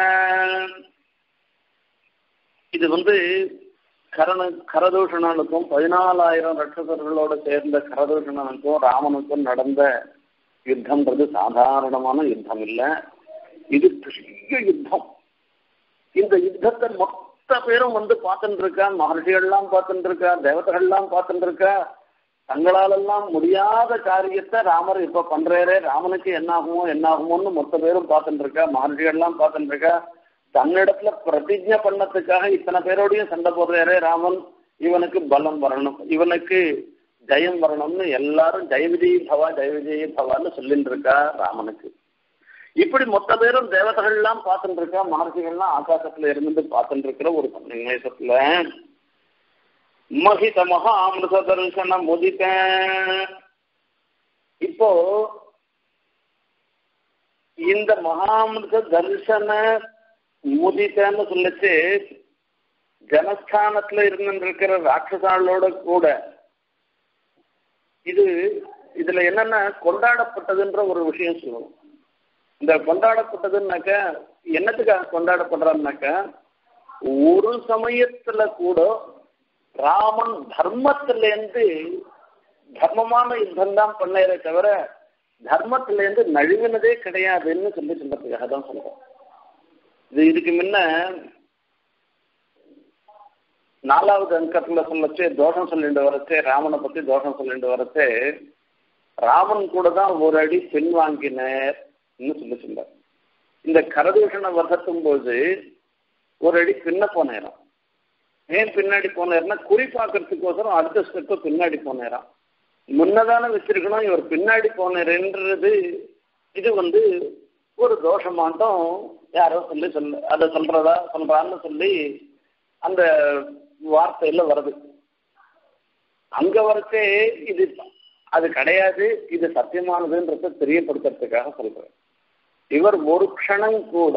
இது வந்து கரண கரதூஷணனுக்கும் பதினாலாயிரம் ரட்சகர்களோட சேர்ந்த கரதூஷணனுக்கும் ராமனுக்கும் நடந்த யுத்தம்ன்றது சாதாரணமான யுத்தம் இல்லை இது பெரிய யுத்தம் இந்த யுத்தத்தை மொத்த பேரும் வந்து பார்த்துட்டு இருக்கா மகர்ஷிகள்லாம் பார்த்துட்டு இருக்கா தேவதைகள்லாம் பார்த்துட்டு இருக்கா தங்களாலெல்லாம் முடியாத காரியத்தை ராமர் இப்ப பண்றாரே ராமனுக்கு என்ன ஆகுமோ என்ன ஆகுமோன்னு மொத்த பேரும் பார்த்துட்டு இருக்கா மகர்ஷிகள்லாம் பார்த்துட்டு இருக்கா தன்னிடத்துல பிரதிஜை பண்ணதுக்காக இத்தனை பேரோடையும் சண்டை போடுறாரே ராமன் இவனுக்கு பலம் வரணும் இவனுக்கு ஜெயம் வரணும்னு எல்லாரும் ஜெய விஜய் பவா ஜெய விஜய் பவான்னு சொல்லிட்டு இருக்கா ராமனுக்கு இப்படி மொத்த பேரும் தேவதைகள் எல்லாம் பார்த்துட்டு இருக்கா மகர்ஷிகள்லாம் ஆகாசத்துல இருந்து பார்த்துட்டு இருக்கிற ஒரு சன்னிவேசத்துல மகித மகா அமிர்த தரிசனம் முதித்த இப்போ இந்த மகாமிருத தரிசன முதித்தன்னு சொல்லிச்சு ஜனஸ்தானத்துல இருந்துருக்கிற ராட்சசாளோட கூட இது இதுல என்னென்ன கொண்டாடப்பட்டதுன்ற ஒரு விஷயம் சொல்லணும் இந்த கொண்டாடப்பட்டதுன்னாக்க என்னத்துக்காக கொண்டாடப்படுறான்னாக்க ஒரு சமயத்துல கூட ராமன் தர்மத்திலேருந்து தர்மமான யுத்தம் தான் பண்ணே தவிர தர்மத்திலேருந்து நழுவினதே கிடையாதுன்னு சொல்லி சொல்றதுக்காக தான் சொல்றோம் இது இதுக்கு முன்ன நாலாவது அங்கத்துல சொல்லச்சு தோஷம் சொல்லிட்டு வரச்சே ராமனை பத்தி தோஷம் சொல்லிட்டு வரச்சே ராமன் கூட தான் ஒரு அடி பின் வாங்கினேர்னு சொல்லி சொன்னார் இந்த கரதூஷண வதத்தும் போது ஒரு அடி பின்ன போனேராம் ஏன் பின்னாடி போனேர்னா குறி பார்க்கறதுக்கோசரம் அடுத்த ஸ்டெப்பு பின்னாடி போனேராம் முன்னதானே வச்சிருக்கணும் இவர் பின்னாடி போனேருன்றது இது வந்து ஒரு தோஷமாட்டம் யாரோ சொல்லி சொல்ல அதை சொல்றதா சொல்றான்னு சொல்லி அந்த வார்த்தையில வருது அங்க வரச்சே இது அது கிடையாது இது சத்தியமானதுன்றத தெரியப்படுத்துறதுக்காக சொல்றேன் இவர் ஒரு க்ஷணம் கூட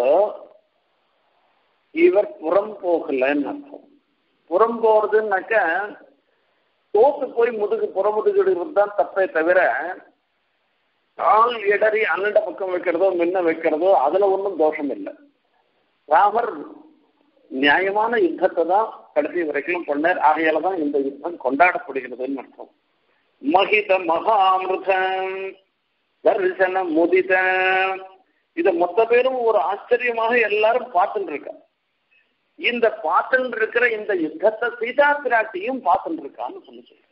இவர் புறம் போகலன்னு அர்த்தம் புறம் போறதுன்னாக்க தோத்து போய் முதுகு புறமுதுகிடுவது தான் தப்பே தவிர கால் இடறி அன்னட பக்கம் வைக்கிறதோ முன்ன வைக்கிறதோ அதுல ஒன்றும் தோஷம் இல்லை ராமர் நியாயமான யுத்தத்தை தான் கடைசி வரைக்கும் பண்ணார் ஆகையால தான் இந்த யுத்தம் கொண்டாடப்படுகிறதுன்னு அர்த்தம் மகித மகாமிருதம் தரிசன முதித இத மொத்த பேரும் ஒரு ஆச்சரியமாக எல்லாரும் பார்த்துட்டு இருக்கா இந்த பார்த்துட்டு இருக்கிற இந்த யுத்தத்தை சீதா பிராட்டியும் பார்த்துட்டு இருக்கான்னு சொல்லி சொல்றேன்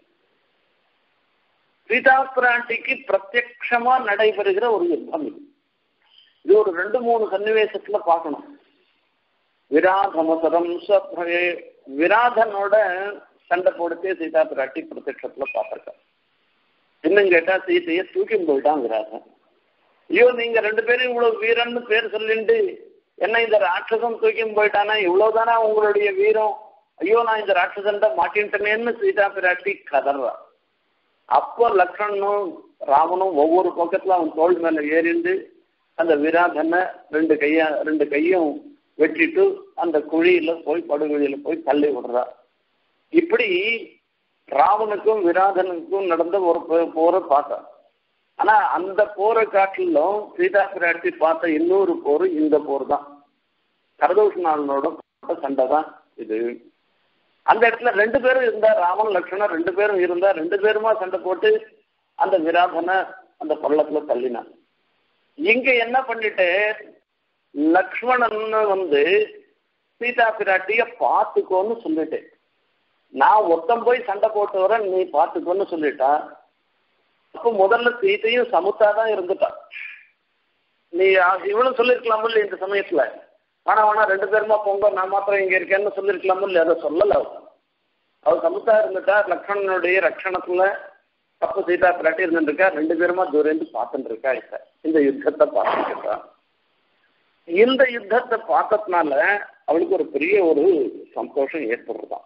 சீதா பிராட்டிக்கு பிரத்யக்ஷமா நடைபெறுகிற ஒரு யுத்தம் இது இது ஒரு ரெண்டு மூணு சன்னிவேசத்துல பார்க்கணும் விராதமசரம் விராதனோட சண்டை போடுத்தே சீதா பிராட்டி பிரத்யட்சத்துல பார்த்திருக்கா இன்னும் கேட்டா சீதையை தூக்கி போயிட்டான் விராதன் ஐயோ நீங்க ரெண்டு பேரும் இவ்வளவு வீரன்னு பேர் சொல்லிட்டு என்ன இந்த ராட்சசம் தூக்கி போயிட்டானா இவ்வளவுதானா உங்களுடைய வீரம் ஐயோ நான் இந்த ராட்சசன்ட மாட்டின்ட்டேனேன்னு சீதா பிராட்டி கதறா அப்போ லக்ஷ்மணும் ராமனும் ஒவ்வொரு பக்கத்துல அவன் தோல் மேல ஏறிண்டு அந்த விராதனை ரெண்டு கைய ரெண்டு கையும் வெட்டிட்டு அந்த குழியில போய் படுகுழியில போய் தள்ளி விடுறா இப்படி ராவனுக்கும் விராதனுக்கும் நடந்த ஒரு போரை பார்த்தா ஆனா அந்த போரை காட்டிலும் சீதா பிராட்டி பார்த்த இன்னொரு போர் இந்த போர் தான் கரதூஷணனோட சண்டை தான் இது அந்த இடத்துல ரெண்டு பேரும் இருந்தா ராமன் லக்ஷ்மணன் ரெண்டு பேரும் இருந்தா ரெண்டு பேருமா சண்டை போட்டு அந்த விராதனை அந்த பள்ளத்துல தள்ளினான் இங்க என்ன பண்ணிட்டு லக்ஷ்மணன் வந்து சீதா பிராட்டிய பார்த்துக்கோன்னு சொல்லிட்டேன் நான் ஒருத்தன் போய் சண்டை போட்டு வரேன் நீ பார்த்துக்கோன்னு சொல்லிட்டா அப்போ முதல்ல சீதையும் சமுத்தா தான் இருந்துட்டா நீ இவளும் சொல்லிருக்கலாம் இல்ல இந்த சமயத்துல ஆனா வேணா ரெண்டு பேருமா போங்க நான் மாத்திரம் இங்க இருக்கேன்னு சொல்லிருக்கலாம் இல்ல அதை சொல்லல அவ அவ சமுத்தா இருந்துட்டா லக்ஷ்மணனுடைய ரட்சணத்துல அப்போ சீதா பிராட்டி இருந்துட்டு இருக்கா ரெண்டு பேருமா தூரம் பார்த்துட்டு இருக்கா இப்ப இந்த யுத்தத்தை பார்த்துட்டு இருக்கா இந்த யுத்தத்தை பார்த்ததுனால அவளுக்கு ஒரு பெரிய ஒரு சந்தோஷம் ஏற்படுறதாம்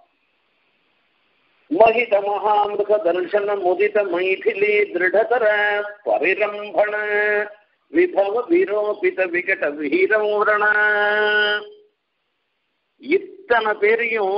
மகித மகாமிருக தர்ஷன முதித மைथिली திருடதர பரிரம்பண விபவ விரோபித விகட வீரமுரண இத்தனை பேரையும்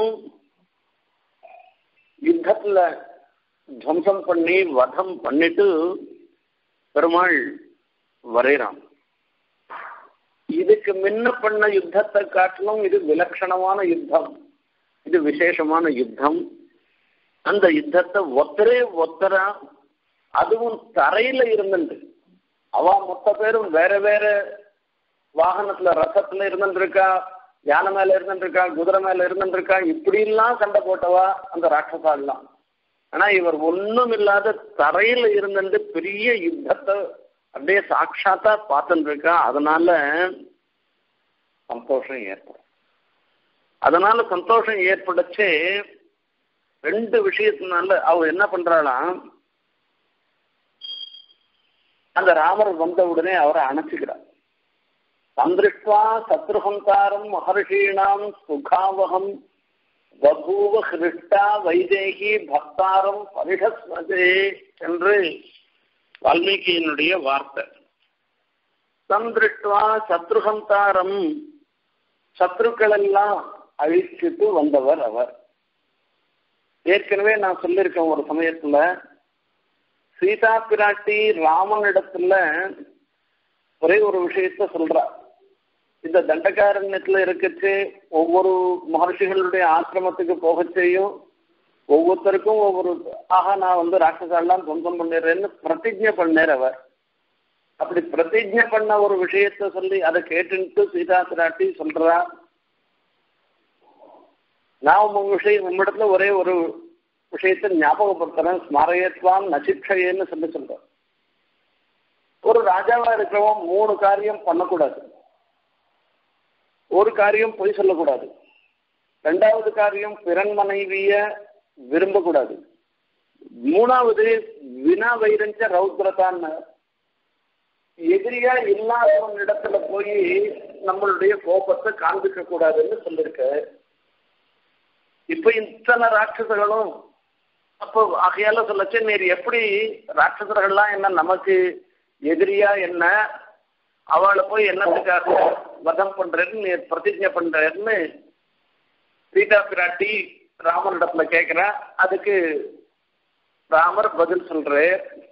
யுத்தத்துல துவம்சம் பண்ணி வதம் பண்ணிட்டு பெருமாள் வரைகிறான் இதுக்கு முன்ன பண்ண யுத்தத்தை காட்டிலும் இது விலட்சணமான யுத்தம் இது விசேஷமான யுத்தம் அந்த யுத்தத்தை ஒத்தரே ஒத்தரா அதுவும் தரையில இருந்துட்டு அவ மொத்த பேரும் வேற வேற வாகனத்துல ரசத்துல இருந்துருக்கா யானை மேல இருந்துருக்கா குதிரை மேல இருந்துருக்கா இப்படி எல்லாம் சண்டை போட்டவா அந்த ராட்சசாலாம் ஆனா இவர் ஒண்ணும் இல்லாத தரையில இருந்துட்டு பெரிய யுத்தத்தை அப்படியே சாட்சாத்தா பார்த்துட்டு இருக்கா அதனால சந்தோஷம் ஏற்படும் அதனால சந்தோஷம் ஏற்படச்சே ரெண்டு விஷயத்தினால அவ என்ன பண்றாளாம் அந்த ராமர் வந்த உடனே அவரை அணைச்சுக்கிறார் சந்திருஷ்டுவா சத்ருஹந்தாரம் மகர்ஷீணாம் சுகாவகம் பபூவ ஹிருஷ்டா வைதேகி பக்தாரம் பரிஷஸ்மதே என்று வால்மீகியினுடைய வார்த்தை சந்திருஷ்டுவா சத்ருஹந்தாரம் சத்ருக்களெல்லாம் அழிச்சிட்டு வந்தவர் அவர் ஏற்கனவே நான் சொல்லியிருக்கேன் ஒரு சமயத்துல சீதா பிராட்டி ராமனிடத்துல ஒரே ஒரு விஷயத்த சொல்றா இந்த தண்டகாரண்யத்துல இருக்கச்சு ஒவ்வொரு மகர்ஷிகளுடைய ஆசிரமத்துக்கு போக செய்யும் ஒவ்வொருத்தருக்கும் ஒவ்வொரு ஆஹா நான் வந்து ராட்சசாலாம் சொந்தம் பண்ணிடுறேன்னு பிரதிஜை பண்ணேர் அவர் அப்படி பிரதிஜை பண்ண ஒரு விஷயத்த சொல்லி அதை கேட்டுட்டு சீதா பிராட்டி சொல்றா நான் உங்க விஷயம் உம்மிடத்துல ஒரே ஒரு விஷயத்தை ஞாபகப்படுத்துறேன் ஸ்மரயத்வான் நசிக்ஷயன்னு சொல்லி சொல்றேன் ஒரு ராஜாவா இருக்கிறவன் மூணு காரியம் பண்ணக்கூடாது ஒரு காரியம் பொய் சொல்லக்கூடாது ரெண்டாவது காரியம் பிறன் மனைவிய விரும்பக்கூடாது மூணாவது வினா வைரஞ்ச ரௌத்ரதான்னு எதிரியா இல்லாதவன் இடத்துல போய் நம்மளுடைய கோபத்தை காண்பிக்க கூடாதுன்னு சொல்லிருக்க இப்ப இத்தனை ராட்சசர்களும் அப்போ ஆகையால சொல்லச்சு நீர் எப்படி ராட்சசர்கள்லாம் என்ன நமக்கு எதிரியா என்ன அவளை போய் என்னத்துக்காக வதம் பண்றேன்னு நீர் பிரதிஜை பண்றேன்னு சீதா பிராட்டி ராமனிடத்துல கேட்கிறா அதுக்கு ராமர் பதில் சொல்றாரு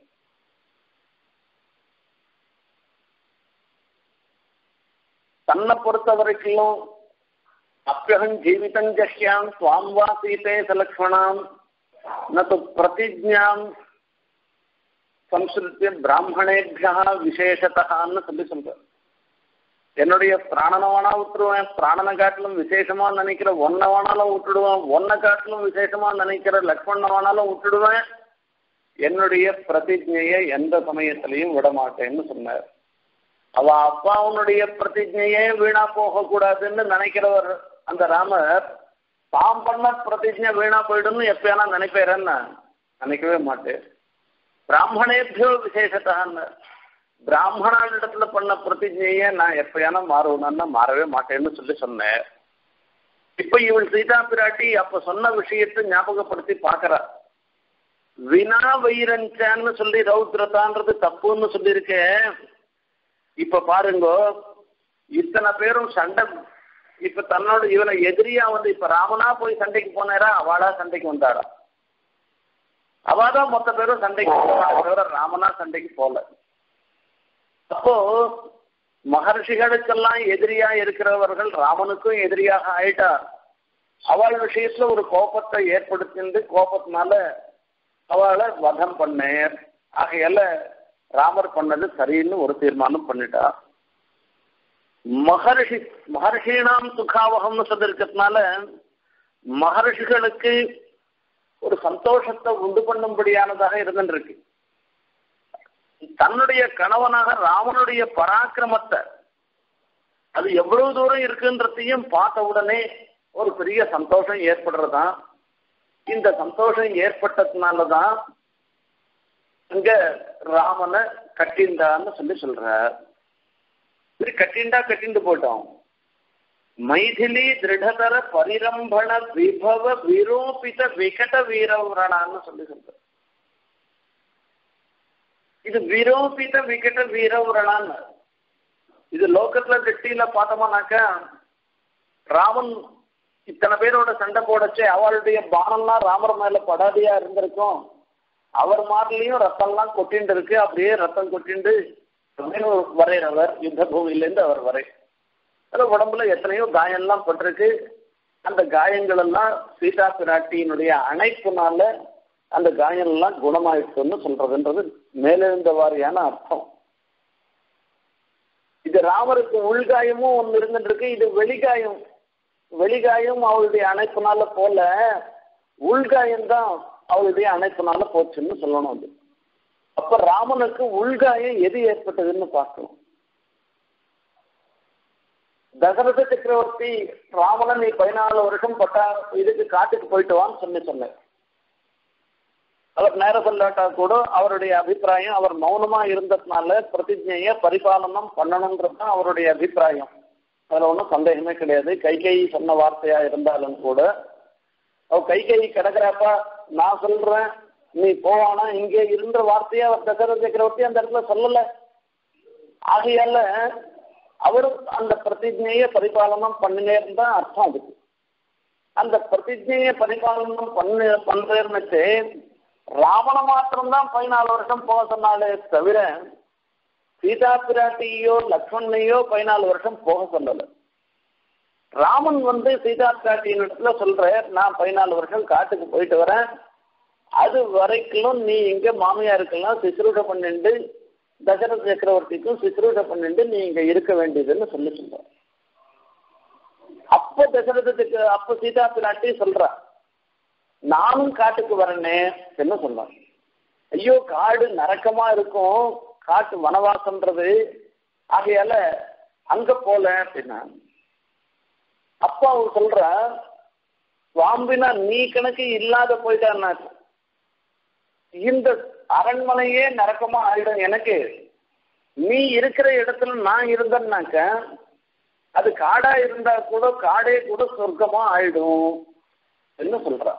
தன்னை பொறுத்த வரைக்கும் அப்பியகம் ஜீவிதம் ஜஹ்யாம் சுவாம் வா சீதே சலக்ஷ்மணாம் நது பிரதிஜாம் சம்ஸ்கிருத்திய பிராமணேபியா விசேஷத்தான்னு சொல்லி சொல்ற என்னுடைய பிராணனை வேணா விட்டுருவேன் பிராணனை காட்டிலும் விசேஷமா நினைக்கிற ஒன்ன வேணாலும் விட்டுடுவேன் ஒன்ன காட்டிலும் விசேஷமா நினைக்கிற லக்ஷ்மணனை வேணாலும் விட்டுடுவேன் என்னுடைய பிரதிஜையை எந்த சமயத்திலையும் விட மாட்டேன்னு சொன்னார் அவ அப்பாவுனுடைய பிரதிஜையே வீணா போக கூடாதுன்னு நினைக்கிறவர் அந்த ராமர் தாம் பண்ண பிரதிஜை வீணா போயிடும்னு எப்பயானா நினைப்பேறன்னு நினைக்கவே மாட்டேன் பிராமணேபியோ விசேஷத்தான்னு பிராமணனிடத்துல பண்ண பிரதிஜையை நான் எப்பயானா மாறுவேன்னா மாறவே மாட்டேன்னு சொல்லி சொன்னேன் இப்ப இவள் சீதா பிராட்டி அப்ப சொன்ன விஷயத்தை ஞாபகப்படுத்தி பாக்குறா வினா வைரஞ்சான்னு சொல்லி ரௌத்ரதான்றது தப்புன்னு சொல்லியிருக்கேன் இப்ப பாருங்க இத்தனை பேரும் சண்டை இப்ப தன்னோட இவனை எதிரியா வந்து இப்ப ராமனா போய் சண்டைக்கு போனாரா அவளா சண்டைக்கு வந்தாரா அவாதான் மொத்த பேரும் சண்டைக்கு தவிர ராமனா சண்டைக்கு போல அப்போ மகர்ஷிகளுக்கெல்லாம் எதிரியா இருக்கிறவர்கள் ராமனுக்கும் எதிரியாக ஆயிட்டா அவள் விஷயத்துல ஒரு கோபத்தை ஏற்படுத்திண்டு கோபத்தினால அவளை வதம் பண்ணேர் ஆகையால ராமர் பண்ணது சரின்னு ஒரு தீர்மானம் பண்ணிட்டா மகர்ஷி மகர்ஷினாம் சுகாவகம்னு சொல்லிருக்கிறதுனால மகர்ஷிகளுக்கு ஒரு சந்தோஷத்தை உண்டு பண்ணும்படியானதாக இருந்துருக்கு தன்னுடைய கணவனாக ராமனுடைய பராக்கிரமத்தை அது எவ்வளவு தூரம் இருக்குன்றதையும் பார்த்த உடனே ஒரு பெரிய சந்தோஷம் ஏற்படுறதா இந்த சந்தோஷம் ஏற்பட்டதுனாலதான் இங்க ராமனை கட்டிண்டான்னு சொல்லி சொல்றார் சரி கட்டிண்டா கட்டிண்டு போட்டோம் மைதிலி திருடதர பரிரம்பண விபவ விரோபித விகட வீரவரணான்னு சொல்லி சொல்ற இது விரோபித விகட வீரவரணான்னு இது லோக்கத்துல வெட்டியில பார்த்தோம்னாக்கா ராமன் இத்தனை பேரோட சண்டை போடச்சு அவளுடைய பானம்லாம் ராமர் மேல படாதியா இருந்திருக்கும் அவர் மாதிரிலையும் ரத்தம்லாம் கொட்டிண்டு இருக்கு அப்படியே ரத்தம் கொட்டிண்டு வரைகிறவர் யுத்த பூமியிலேருந்து அவர் வரை அதில் உடம்புல எத்தனையோ காயம்லாம் பட்டிருக்கு அந்த காயங்கள் எல்லாம் சீதா பிராட்டியினுடைய அணைப்புனால அந்த காயம் எல்லாம் குணமாயிடுச்சுன்னு சொல்றதுன்றது மேலெழுந்த வாரியான அர்த்தம் இது ராமருக்கு உள்காயமும் ஒன்று இருந்துட்டு இருக்கு இது வெளிகாயம் வெளிகாயம் அவளுடைய அணைப்புனால போல உள்காயம் தான் அவளுடைய அணைப்புனால போச்சுன்னு சொல்லணும் அது அப்ப ராமனுக்கு உள்காயம் எது ஏற்பட்டதுன்னு பார்க்கணும் தசரத சக்கரவர்த்தி ராமனை நீ பதினாலு வருஷம் பட்டா இதுக்கு காட்டுக்கு போயிட்டு வான்னு சொல்லி சொன்னேன் அவர் நேர சொல்லாட்டா கூட அவருடைய அபிப்பிராயம் அவர் மௌனமா இருந்ததுனால பிரதிஜைய பரிபாலனம் பண்ணணுன்றது தான் அவருடைய அபிப்பிராயம் அதுல ஒன்றும் சந்தேகமே கிடையாது கைகை சொன்ன வார்த்தையா இருந்தாலும் கூட அவ கைகை கிடக்குறாப்பா நான் சொல்றேன் நீ போவானா இங்கே இருந்த வார்த்தையை அவர் தசரத சக்கரவர்த்தி அந்த இடத்துல சொல்லல ஆகையால அவர் அந்த பிரதிஜையை பரிபாலனம் பண்ணினேன்னு தான் அர்த்தம் அதுக்கு அந்த பிரதிஜையை பரிபாலனம் பண்ணு பண்றேன்னு ராவண மாத்திரம்தான் பதினாலு வருஷம் போக சொன்னாலே தவிர சீதா பிராட்டியோ லக்ஷ்மணையோ பதினாலு வருஷம் போக சொல்லல ராமன் வந்து சீதா பிராட்டியின் இடத்துல சொல்ற நான் பதினாலு வருஷம் காட்டுக்கு போயிட்டு வரேன் அது வரைக்கும் நீ இங்க மாமியாருக்கெல்லாம் சிசுரூட பண்ணிண்டு தசரத சக்கரவர்த்திக்கும் சிசுரூட பண்ணிண்டு நீ இங்க இருக்க வேண்டியதுன்னு சொல்லி சொல்ற அப்ப தசரதத்துக்கு அப்ப சீதா பிராட்டி சொல்றா நானும் காட்டுக்கு வரேனே என்ன சொன்னான் ஐயோ காடு நரக்கமா இருக்கும் காட்டு வனவாசம்ன்றது ஆகையால அங்க போல அப்படின்னா அப்பா அவ சொல்ற சுவாம்பினா நீ கணக்கு இல்லாத போயிட்டான்னா இந்த அரண்மனையே நரக்கமா ஆயிடும் எனக்கு நீ இருக்கிற இடத்துல நான் இருந்தேன்னாக்க அது காடா இருந்தா கூட காடே கூட சொர்க்கமா ஆயிடும் என்ன சொல்றான்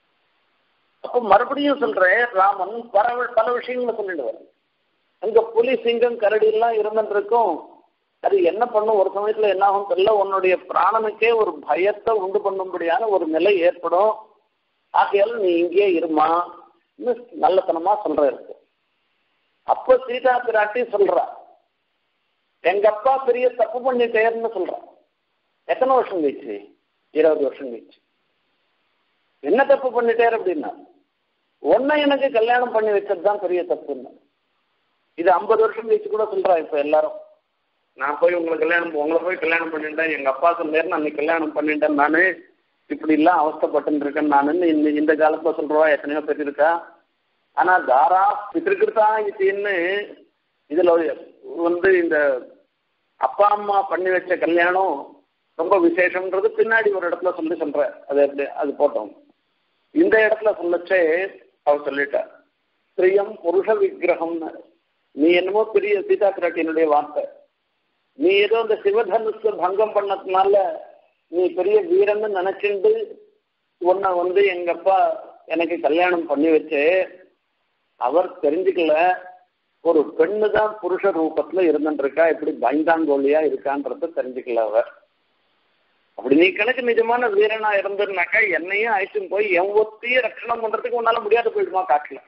அப்ப மறுபடியும் சொல்றேன் ராமன் பல பல விஷயங்களை சொல்லிடுவார் அங்க புலி சிங்கம் கரடி எல்லாம் இருந்துட்டு இருக்கும் அது என்ன பண்ணும் ஒரு சமயத்துல என்ன ஆகும் தெரியல உன்னுடைய பிராணனுக்கே ஒரு பயத்தை உண்டு பண்ணும்படியான ஒரு நிலை ஏற்படும் ஆகையால் நீ இங்கே இருமா நல்லத்தனமா சொல்ற இருக்கு அப்ப சீதா பிராட்டி சொல்றா எங்க அப்பா பெரிய தப்பு பண்ணிட்டேன்னு சொல்றான் எத்தனை வருஷம் கழிச்சு இருபது வருஷம் கழிச்சு என்ன தப்பு பண்ணிட்டார் அப்படின்னா உன்னை எனக்கு கல்யாணம் பண்ணி வச்சது தான் பெரிய தப்புன்னு இது ஐம்பது வருஷம் கழிச்சு கூட சொல்றா இப்ப எல்லாரும் நான் போய் உங்களை கல்யாணம் உங்களை போய் கல்யாணம் பண்ணிட்டேன் எங்க அப்பா சொன்னாரு நான் கல்யாணம் பண்ணிட்டேன் நானு இப்படி எல்லாம் அவஸ்தப்பட்டு இருக்கேன் நான் இந்த இந்த காலத்துல சொல்றவா எத்தனையோ பேர் இருக்கா ஆனா தாரா பித்திருக்கிருத்தா இதுன்னு இதுல வந்து இந்த அப்பா அம்மா பண்ணி வச்ச கல்யாணம் ரொம்ப விசேஷம்ன்றது பின்னாடி ஒரு இடத்துல சொல்லி சொல்ற அது எப்படி அது போட்டோம் இந்த இடத்துல சொல்லச்சே அவர் சொல்லிட்டா ஸ்திரியம் புருஷ விக்கிரகம்னு நீ என்னமோ பெரிய சீதா பிராட்டியினுடைய வார்த்தை நீ ஏதோ இந்த சிவதனுக்கு பங்கம் பண்ணதுனால நீ பெரிய வீரன்னு நினைச்சுண்டு உன்னை வந்து எங்க அப்பா எனக்கு கல்யாணம் பண்ணி வச்சு அவர் தெரிஞ்சுக்கல ஒரு பெண்ணு தான் புருஷ ரூபத்துல இருந்துருக்கா எப்படி பயந்தாங்கோலியா இருக்கான்றத தெரிஞ்சுக்கல அவர் அப்படி நீ கணக்கு நிஜமான வீரனா இருந்ததுனாக்கா என்னையும் அழைச்சும் போய் என் ஒத்திய ரட்சணம் பண்றதுக்கு உன்னால முடியாது போயிடுமா காட்டுல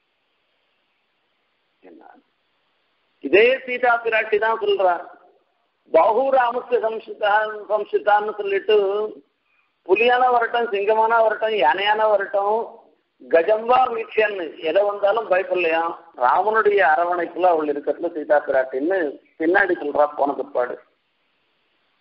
என்ன இதே சீதா பிராட்டி தான் சொல்றா பகுராமத்து சம்சிதான் சம்சிதான்னு சொல்லிட்டு புலியான வரட்டும் சிங்கமான வரட்டும் யானையான வரட்டும் கஜம்பா வீட்சன்னு எதை வந்தாலும் பயப்படலையா ராமனுடைய அரவணைப்புல அவள் இருக்கிறதுல சீதா பிராட்டின்னு பின்னாடி சொல்றா போன பிற்பாடு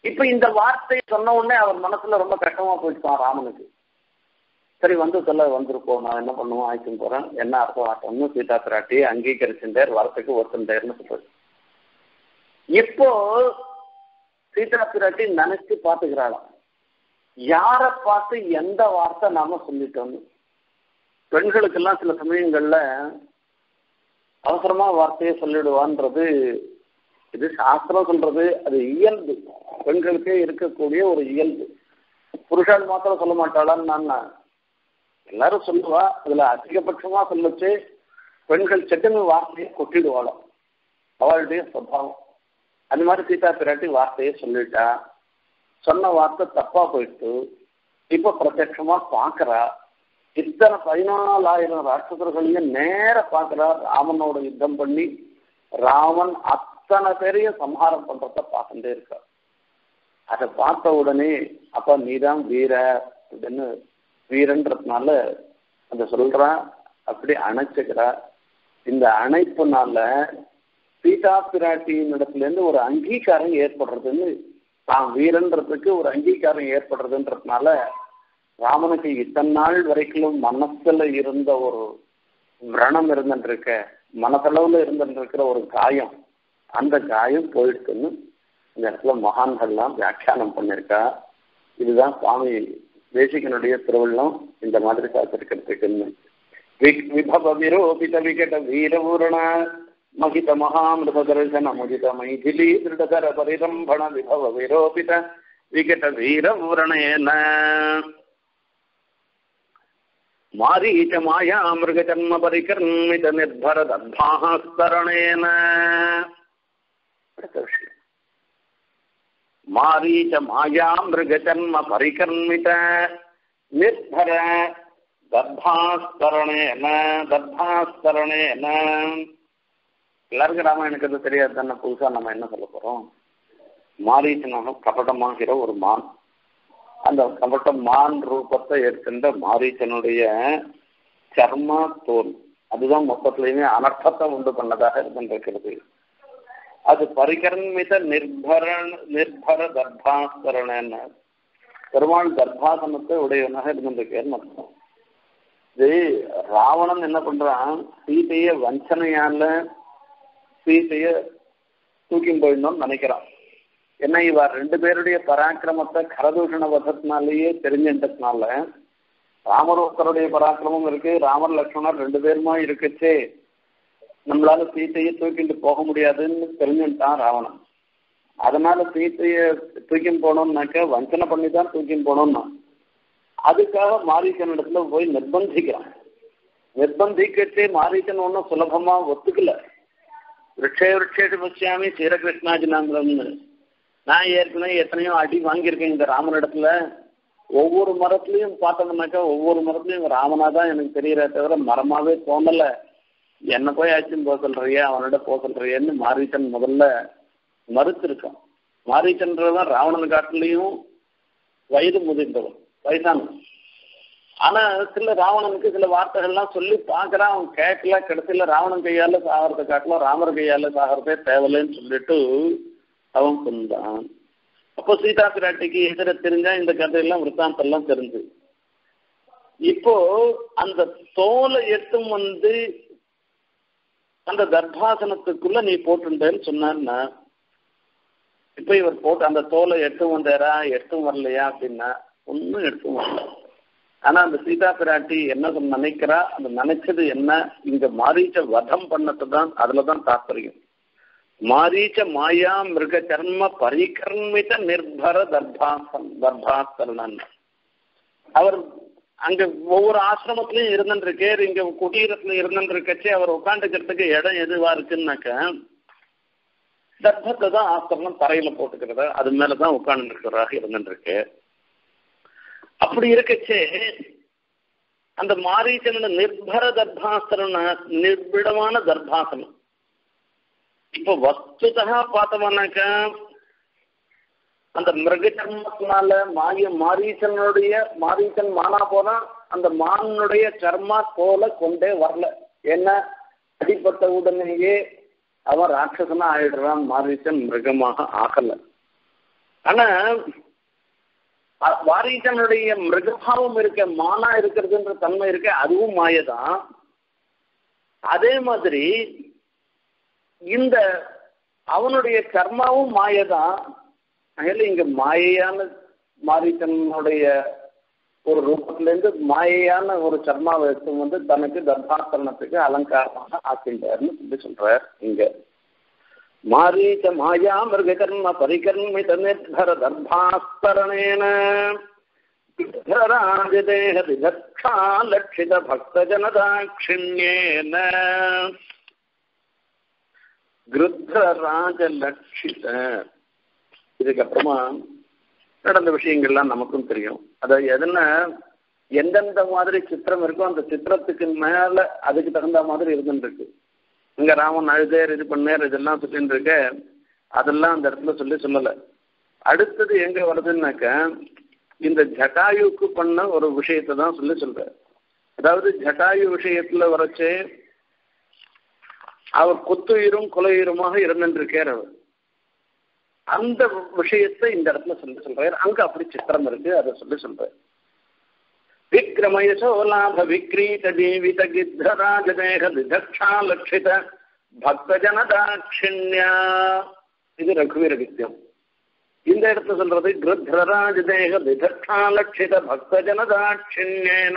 இப்ப இந்த வார்த்தையை சொன்ன உடனே அவர் மனசுல ரொம்ப கஷ்டமா போயிடுச்சான் ராமனுக்கு சரி வந்து சொல்ல வந்திருப்போம் நான் என்ன பண்ணுவோம் ஆயிடுச்சுன்னு போறேன் என்ன அர்த்தம் ஆட்டம்னு சீதா பிராட்டி அங்கீகரிச்சுட்டார் வரத்துக்கு ஒருத்தண்டேர்னு சொல்றது இப்போ சீதா பிராட்டி நினைச்சு பாத்துக்கிறாளாம் யார பார்த்து எந்த வார்த்தை நாம சொல்லிட்டோம்னு பெண்களுக்கெல்லாம் சில சமயங்கள்ல அவசரமா வார்த்தையை சொல்லிடுவான்றது இது சாஸ்திரம் சொல்றது அது இயல்பு பெண்களுக்கே இருக்கக்கூடிய ஒரு இயல்பு புருஷால் மாத்திரம் சொல்ல மாட்டாளான்னு நான் எல்லாரும் சொல்லுவா அதுல அதிகபட்சமா சொல்லுச்சு பெண்கள் செட்டுன்னு வார்த்தையை கொட்டிடுவாளாம் அவளுடைய சுவாவம் அந்த மாதிரி சீதா பிராட்டி வார்த்தையை சொல்லிட்டா சொன்ன வார்த்தை தப்பா போயிட்டு இப்ப பிரத்யட்சமா பாக்குறா இத்தனை பதினாலாயிரம் ராட்சசர்களையும் நேர பாக்குறா ராமனோட யுத்தம் பண்ணி ராமன் அத்தனை பேரையும் சம்ஹாரம் பண்றத பார்த்துட்டே இருக்கா அதை பார்த்த உடனே அப்ப நீதான் வீர அப்படின்னு வீரன்றதுனால அந்த சொல்றா அப்படி அணைச்சுக்கிறா இந்த அணைப்புனால சீதா பிராட்டியின் இடத்துல இருந்து ஒரு அங்கீகாரம் ஏற்படுறதுன்னு தான் வீரன்றதுக்கு ஒரு அங்கீகாரம் ஏற்படுறதுன்றதுனால ராமனுக்கு இத்தனை நாள் வரைக்கும் மனசுல இருந்த ஒரு விரணம் இருந்துருக்க மனதளவுல இருந்துருக்கிற ஒரு காயம் அந்த காயம் போயிடுச்சுன்னு இந்த இடத்துல மகான்கள்லாம் வியாக்கியானம் பண்ணிருக்கா இதுதான் சுவாமி தேசிகனுடைய திருவள்ளம் இந்த மாதிரி காத்திருக்கிறதுக்குன்னு விபவ விரோபித விகட வீரபூரண மகித மகாமிருத தர்சன முதித மைதிலி திருடகர பரிரம்பண விபவ விரோபித விகட வீரபூரணேன மாரீச்ச மாயா மிருகஜன்ம பரிகர்மித நிர்பர தத்பாஸ்தரணேன அடுத்த விஷயம் மாரீச்ச மாயா மிருகஜன்ம பரிகர்மித நிர்பர தர்பாஸ்தரணேன தர்பாஸ்தரணேன எல்லாருக்கும் ராமாயணக்கு அது தெரியாது தானே புதுசா நம்ம என்ன சொல்ல போறோம் மாரீச்சனாக கபடமாகிற ஒரு மான் அந்த கபட்ட மான் ரூபத்தை எடுக்கின்ற மாரீச்சனுடைய சர்ம தோல் அதுதான் மொத்தத்திலையுமே அனர்த்தத்தை உண்டு பண்ணதாக இருந்திருக்கிறது அது பரிகர்மித நிர்பர நிர்பர தர்பாஸ்தரண பெருமாள் தர்பாசனத்தை உடையவனாக இருந்திருக்கேன்னு அர்த்தம் இது ராவணன் என்ன பண்றான் சீதைய வஞ்சனையால சீதைய தூக்கி போயிடணும்னு நினைக்கிறான் ஏன்னா இவ ரெண்டு பேருடைய பராக்கிரமத்தை கரதூஷண வதத்தினாலேயே தெரிஞ்சின்றதுனால ராமர் ஒருத்தருடைய பராக்கிரமம் இருக்கு ராமர் லக்ஷ்மணர் ரெண்டு பேருமா இருக்குச்சே நம்மளால சீத்தையை தூக்கிட்டு போக முடியாதுன்னு தெரிஞ்சுட்டான் ராவணன் அதனால சீத்தைய தூக்கி போனோம்னாக்க வஞ்சனை பண்ணி தான் தூக்கி போனோம்னா அதுக்காக மாரீசன் இடத்துல போய் நிர்பந்திக்கிறான் நிர்பந்திக்கச்சே மாரீசன் ஒன்றும் சுலபமா ஒத்துக்கல விரட்சே விரட்சேஷு பசியாமி சீரகிருஷ்ணாஜினாந்திரம்னு நான் ஏற்கனவே எத்தனையோ அடி வாங்கியிருக்கேன் இந்த ராமனிடத்துல ஒவ்வொரு மரத்துலையும் பார்த்தோம்னாக்கா ஒவ்வொரு மரத்துலையும் ராமனா தான் எனக்கு தெரியற தவிர மரமாவே தோணல என்ன போய் ஆச்சுன்னு போக சொல்றியா அவனோட போக சொல்றியன்னு மாரீச்சன் முதல்ல மறுத்திருக்கான் மாரீச்சன்றவன் ராவணன் காட்டிலையும் வயது முதிர்ந்தவன் வயசானவன் ஆனா சில ராவணனுக்கு சில வார்த்தைகள்லாம் சொல்லி பார்க்கறான் அவன் கேட்கல கடைசியில ராவணன் கையால சாகிறத காட்டலாம் ராமர் கையால சாகிறதே தேவையில்லைன்னு சொல்லிட்டு அவன் கொண்டான் அப்போ சீதா பிராட்டிக்கு எதிர தெரிஞ்சா இந்த கதையெல்லாம் விற்த்தாந்தெல்லாம் தெரிஞ்சு இப்போ அந்த தோலை எட்டும் வந்து அந்த கர்ப்பாசனத்துக்குள்ள நீ போட்டுட்டேன்னு சொன்னான்னா இப்ப இவர் போட்டு அந்த தோலை எட்டும் வந்தாரா எட்டும் வரலையா அப்படின்னா ஒன்னும் எடுத்தும் வரல ஆனா அந்த சீதா பிராட்டி என்ன நினைக்கிறா அந்த நினைச்சது என்ன இங்க மாரீச்ச வதம் பண்ணது தான் அதுலதான் தாற்பயம் மாரீச்ச மாயா மிருக சர்ம பரிகர்மித நிர்பர தர்பாசன் தர்பாசரணன் அவர் அங்க ஒவ்வொரு ஆசிரமத்திலயும் இருந்துருக்கார் இங்க குடீரத்துல இருந்துருக்கச்சே அவர் உட்காந்துக்கிறதுக்கு இடம் எதுவா இருக்குன்னாக்க தர்பத்தை தான் ஆசிரமம் தரையில போட்டுக்கிறத அது மேலதான் உட்கார்ந்து இருக்கிறதாக இருந்துருக்கு அப்படி இருக்கச்சே அந்த மாரீச்சனோட நிர்பர தர்பாசன நிர்பிடமான தர்பாசனம் இப்போ வஸ்துதா பார்த்தோம்னாக்கா அந்த மிருக சர்மத்தினால மாய மாரீச்சனுடைய மாரீச்சன் மானா போனா அந்த மானுடைய சர்மா போல கொண்டே வரல ஏன்னா அடிப்பட்ட உடனேயே அவன் ராட்சசனா ஆயிடுறான் மாரீச்சன் மிருகமாக ஆகல ஆனா அ- வாரீசனுடைய மிருகபாவம் இருக்க மானா இருக்கிறதுன்ற தன்மை இருக்க அதுவும் மாயதான் அதே மாதிரி இந்த அவனுடைய கர்மாவும் மாயதான் அதனால இங்க மாயையான மாரீசனுடைய ஒரு ரூபத்திலிருந்து மாயையான ஒரு சர்மாவை எடுத்து வந்து தனக்கு தர்பாசனத்துக்கு அலங்காரமாக ஆக்கின்றார்னு சொல்லி சொல்றார் இங்க மாரீச்ச மாயா மிருககர்ம பரிகர்மித நிர்பர தர்பாஸ்தரணேன ராஜதேக விதக்ஷா லட்சித பக்த ஜனதாட்சிண்யேன கிருத்தராஜ லட்சித இதுக்கப்புறமா நடந்த விஷயங்கள்லாம் நமக்கும் தெரியும் அதாவது எதுன்னா எந்தெந்த மாதிரி சித்திரம் இருக்கோ அந்த சித்திரத்துக்கு மேல அதுக்கு தகுந்த மாதிரி இருந்துட்டு இருக்கு இங்க ராமன் அழுதேர் இது பண்ணேர் இதெல்லாம் சொல்லிட்டு இருக்க அதெல்லாம் அந்த இடத்துல சொல்லி சொல்லல அடுத்தது எங்க வருதுன்னாக்க இந்த ஜட்டாயுக்கு பண்ண ஒரு விஷயத்தை தான் சொல்லி சொல்ற அதாவது ஜட்டாயு விஷயத்துல வரைச்சு அவர் கொத்துயிரும் கொலையுருமாக இருந்துருக்கார் அவர் அந்த விஷயத்தை இந்த இடத்துல சொல்லி சொல்றாரு அங்க அப்படி சித்திரம் இருக்கு அதை சொல்லி சொல்றாரு விக்ரமயசோ லாப விக்ரீத ஜீவித கித்தராஜதேக விதக்ஷா லட்சித பக்த ஜனதாட்சிண்யா இது ரகுவீர வித்தியம் இந்த இடத்துல சொல்றது கிருத்ரராஜ தேக விதக்ஷா லட்சித பக்த ஜனதாட்சிண்யேன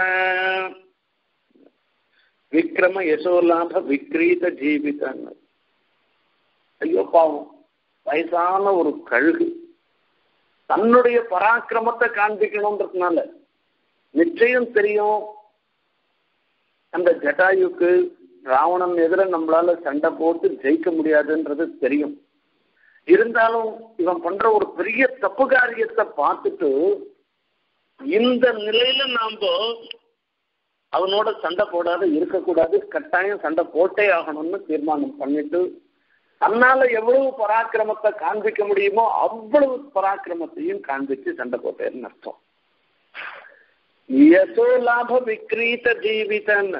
விக்ரம யசோலாப விக்ரீத ஜீவிதன்னு ஐயோ பாவம் வயசான ஒரு கழுகு தன்னுடைய பராக்கிரமத்தை காண்பிக்கணுன்றதுனால நிச்சயம் தெரியும் அந்த ஜட்டாயுக்கு ராவணன் எதிர நம்மளால சண்டை போட்டு ஜெயிக்க முடியாதுன்றது தெரியும் இருந்தாலும் இவன் பண்ற ஒரு பெரிய தப்பு காரியத்தை பார்த்துட்டு இந்த நிலையில நாம அவனோட சண்டை போடாத இருக்கக்கூடாது கட்டாயம் சண்டை போட்டே ஆகணும்னு தீர்மானம் பண்ணிட்டு தன்னால எவ்வளவு பராக்கிரமத்தை காண்பிக்க முடியுமோ அவ்வளவு பராக்கிரமத்தையும் காண்பிச்சு சண்டை போட்டேன்னு அர்த்தம் யசோ லாப விக்ரீத ஜீவிதன்னு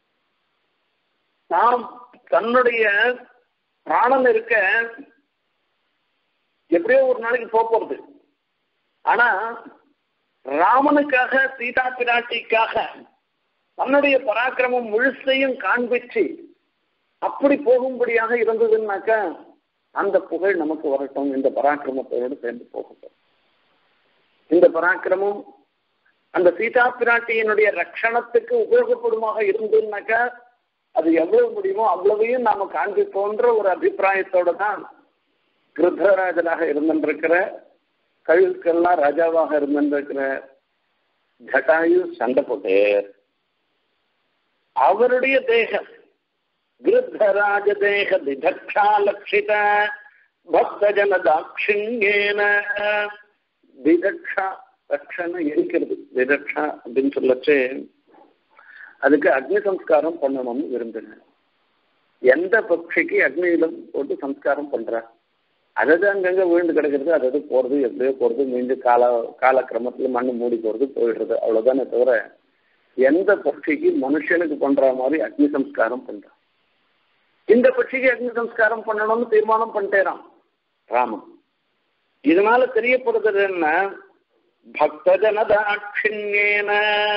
நாம் தன்னுடைய பிராணம் இருக்க எப்படியோ ஒரு நாளைக்கு போக போறது ஆனா ராமனுக்காக சீதா பிராட்டிக்காக தன்னுடைய பராக்கிரமம் முழுசையும் காண்பிச்சு அப்படி போகும்படியாக இருந்ததுன்னாக்கா அந்த புகழ் நமக்கு வரட்டும் இந்த பராக்கிரமத்தோடு சேர்ந்து போகட்டும் இந்த பராக்கிரமம் அந்த சீதா பிராட்டியினுடைய ரட்சணத்துக்கு உபயோகப்படுமாக இருந்ததுன்னாக்கா அது எவ்வளவு முடியுமோ அவ்வளவையும் நாம காண்பிப்போன்ற ஒரு அபிப்பிராயத்தோட தான் கிருத்தராஜனாக இருந்திருக்கிற கழுக்கெல்லாம் ராஜாவாக இருந்திருக்கிற ஜட்டாயு சண்டை போட்டேர் அவருடைய தேகம் கிருத்தராஜ தேக திதக்ஷா லட்சித பக்த ஜன தாட்சிண்யேன திதக்ஷா ரக்ஷனை இருக்கிறது திதக்ஷா அப்படின்னு சொல்லச்சு அதுக்கு அக்னி சம்ஸ்காரம் பண்ணணும்னு விரும்பினேன் எந்த பட்சிக்கு அக்னியில போட்டு சம்ஸ்காரம் பண்ற அதாவது அங்கங்க விழுந்து கிடக்கிறது அதாவது போறது எப்படியோ போறது மீண்டும் கால காலக்கிரமத்துல மண்ணு மூடி போறது போயிடுறது அவ்வளவுதானே தவிர எந்த பட்சிக்கு மனுஷனுக்கு பண்ற மாதிரி அக்னி சம்ஸ்காரம் பண்றான் இந்த பட்சிக்கு அக்னி சம்ஸ்காரம் பண்ணணும்னு தீர்மானம் பண்ணிட்டேரான் ராமன் இதனால தெரியப்படுறது என்ன பக்தஜன தாட்சிண்யேன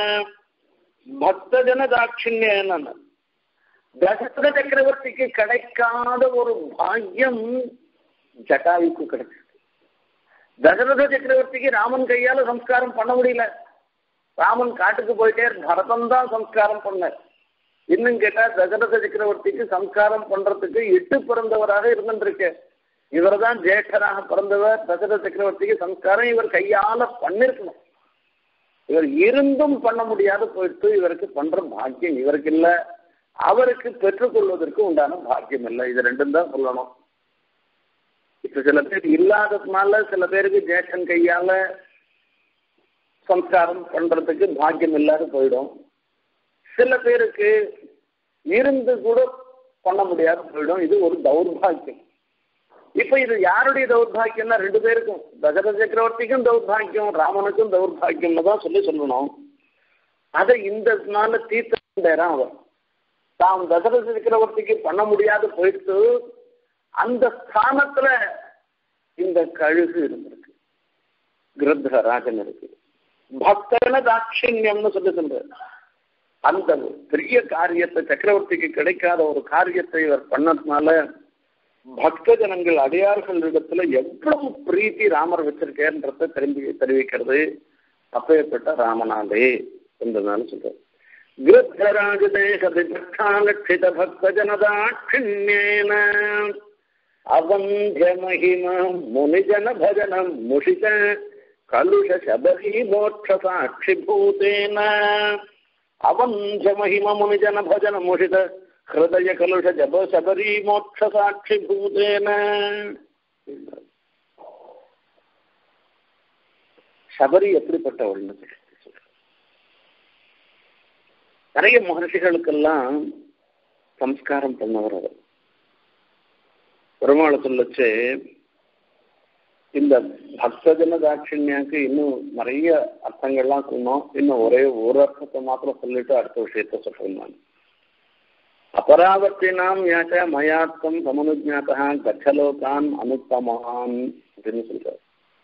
பக்தஜன தாட்சிண்யேன தசரத சக்கரவர்த்திக்கு கிடைக்காத ஒரு பாக்கியம் ஜட்டாயுக்கு கிடைச்சது தசரத சக்கரவர்த்திக்கு ராமன் கையால சம்ஸ்காரம் பண்ண முடியல ராமன் காட்டுக்கு போயிட்டே பரதம் தான் சம்ஸ்காரம் பண்ணார் இன்னும் கேட்டா தசரத சக்கரவர்த்திக்கு சம்ஸ்காரம் பண்றதுக்கு எட்டு பிறந்தவராக இருந்துருக்கு இவர் தான் ஜேஷ்டராக பிறந்தவர் தசரத சக்கரவர்த்திக்கு சம்ஸ்காரம் இவர் கையால பண்ணிருக்கணும் இவர் இருந்தும் பண்ண முடியாத போயிட்டு இவருக்கு பண்ற பாக்கியம் இவருக்கு இல்ல அவருக்கு பெற்றுக்கொள்வதற்கு உண்டான பாக்கியம் இல்லை இது ரெண்டும் தான் சொல்லணும் இப்ப சில பேர் இல்லாததுனால சில பேருக்கு ஜேஷ்டன் கையால சம்ஸ்காரம் பண்றதுக்கு பாக்கியம் இல்லாத போயிடும் சில பேருக்கு இருந்து கூட பண்ண முடியாத போயிடும் இது ஒரு தௌர்பாகியம் இப்ப இது யாருடைய தௌர்பாகியம்னா ரெண்டு பேருக்கும் தசரத சக்கரவர்த்திக்கும் தௌர்பாகியம் ராமனுக்கும் தௌர்பாகியம்னு தான் சொல்லி சொல்லணும் அதை இந்த நாள்ல தீர்த்தேரான் அவர் தாம் தசரத சக்கரவர்த்திக்கு பண்ண முடியாது போயிட்டு அந்த ஸ்தானத்துல இந்த கழுகு இருந்திருக்கு கிருத்தராஜன் இருக்கு பக்தன தாட்சிணியம்னு சொல்லி சொல்ற அந்த பெரிய காரியத்தை சக்கரவர்த்திக்கு கிடைக்காத ஒரு காரியத்தை இவர் பண்ணதுனால பக்த ஜனங்கள் அடியார்கள் இடத்துல எவ்வளவு பிரீத்தி ராமர் வச்சிருக்கேன்றத திரும்பி தெரிவிக்கிறது அப்பேற்பட்ட ராமநாதே என்றனால சொல்றார் கிருத்தராஜதேசதிலட்சித பக்த ஜனதாட்சிண்யேன அவந்திய மகிம முனிஜன பஜனம் முஷித கலுஷ சபரி மோட்ச சாட்சி பூதேன அவந்திய மகிம முனிஜன பஜன முஷித ஹிருதய கலுஷ ஜப சபரி மோட்ச சாட்சி பூதேன சபரி எப்படிப்பட்டவள்னு நிறைய மகர்ஷிகளுக்கெல்லாம் சம்ஸ்காரம் பண்ணவர் அவர் பெருமாளை சொல்லச்சு இந்த பக்தஜன தாட்சிணியாக்கு இன்னும் நிறைய அர்த்தங்கள்லாம் சொன்னோம் இன்னும் ஒரே ஒரு அர்த்தத்தை மாத்திரம் சொல்லிட்டு அடுத்த விஷயத்த சொல்றேன் நான் அபராவர்த்தினாம் யாச்ச மயாத்தம் சமனுஜாத்தா கச்சலோகான் அனுத்தமான் அப்படின்னு சொல்றாரு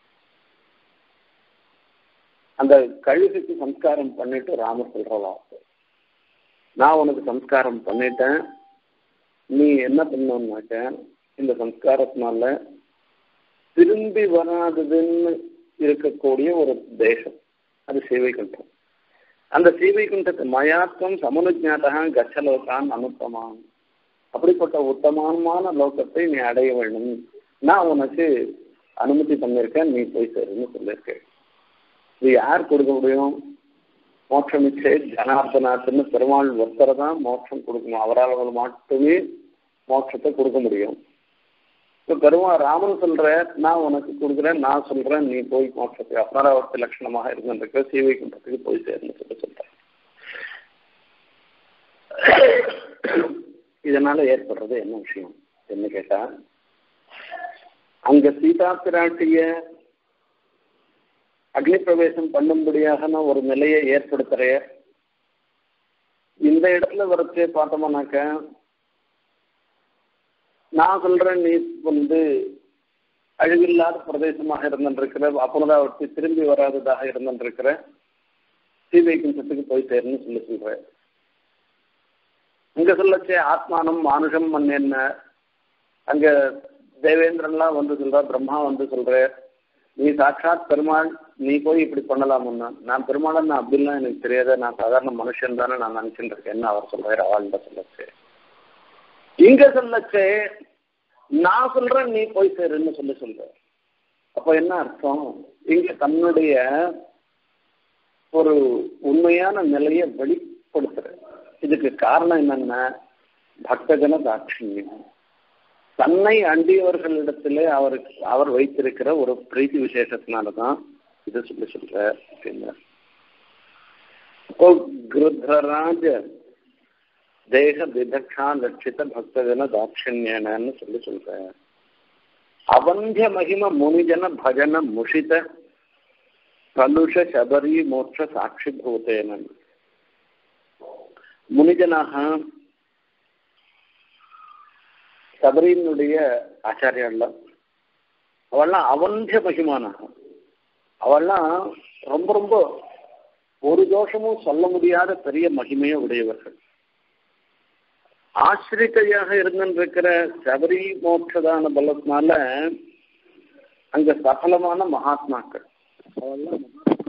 அந்த கழுகுக்கு சம்ஸ்காரம் பண்ணிட்டு ராமர் சொல்ற வார்த்தை நான் உனக்கு சம்ஸ்காரம் பண்ணிட்டேன் நீ என்ன பண்ணணும்னாக்க இந்த சம்ஸ்காரத்தினால திரும்பி வராததுன்னு இருக்கக்கூடிய ஒரு தேசம் அது சீவைகுண்டம் அந்த சீவைகுண்டத்து மயாத்வம் சமனுஜாத்தகா கச்சலோகான் அனுத்தமான் அப்படிப்பட்ட உத்தமமான லோகத்தை நீ அடைய வேண்டும் நான் உனக்கு அனுமதி பண்ணியிருக்கேன் நீ போய் சேருன்னு சொல்லியிருக்கேன் இது யார் கொடுக்க முடியும் மோட்சம் இச்சை ஜனார்த்தனாத்துன்னு பெருமாள் ஒருத்தரை தான் மோட்சம் கொடுக்கணும் அவரால் மட்டுமே மோட்சத்தை கொடுக்க முடியும் இப்போ பெருமாள் ராமன் சொல்ற நான் உனக்கு கொடுக்குறேன் நான் சொல்றேன் நீ போய் மோட்சத்துக்கு அபராவர்த்தி லட்சணமாக இருந்திருக்க சீவை குண்டத்துக்கு போய் சேருன்னு சொல்லி சொல்றேன் இதனால ஏற்படுறது என்ன விஷயம் என்ன கேட்டா அங்க சீதா பிராட்டிய அக்னி பிரவேசம் பண்ணும்படியாக நான் ஒரு நிலையை ஏற்படுத்துறேன் இந்த இடத்துல வரைச்சே பார்த்தோம்னாக்க நான் சொல்றேன் நீ வந்து அழிவில்லாத பிரதேசமாக இருந்திருக்கிற அப்புறதாவற்றி திரும்பி வராததாக இருந்திருக்கிற சீதைக்குஞ்சத்துக்கு போய் சேருன்னு சொல்லி சொல்றேன் இங்க சொல்லச்சே ஆத்மானம் மானுஷம் மண் என்ன அங்க தேவேந்திரன்லாம் வந்து சொல்ற பிரம்மா வந்து சொல்ற நீ சாட்சாத் பெருமாள் நீ போய் இப்படி பண்ணலாமுன்னா நான் பெருமாள் நான் அப்படிலாம் எனக்கு தெரியாத நான் சாதாரண மனுஷன் தானே நான் நினைச்சுட்டு இருக்கேன் அவர் சொல்றாரு ஆழ்ந்த சொல்லச்சு இங்க சொல்லச்சே நான் சொல்றேன் நீ போய் சேருன்னு சொல்லி சொல்ற அப்ப என்ன அர்த்தம் இங்க தன்னுடைய ஒரு உண்மையான நிலையை வெளிப்படுத்துற இதுக்கு காரணம் என்னன்னா பக்தஜன தாட்சியம் தன்னை அண்டியவர்களிடத்திலே அவருக்கு அவர் வைத்திருக்கிற ஒரு பிரீத்தி விசேஷத்தினாலதான் இது சொல்லி சொல்ற அப்படின்னா அப்போ கிருத்தராஜ தேக விதக்ஷா லட்சித பக்தஜன தாட்சியன்னு சொல்லி சொல்ற அவந்திய மகிம முனிஜன பஜன முஷித கலுஷ சபரி மோட்ச சாட்சி பூத்தேன முனிஜனாக சபரியினுடைய ஆச்சாரியெல்லாம் அவள்லாம் அவந்திய மகிமானாக அவள்லாம் ரொம்ப ரொம்ப ஒரு தோஷமும் சொல்ல முடியாத பெரிய மகிமையை உடையவர்கள் ஆசிரிக்கையாக இருந்திருக்கிற சபரி மோட்சதான பலத்தினால அங்க சபலமான மகாத்மாக்கள் அவெல்லாம்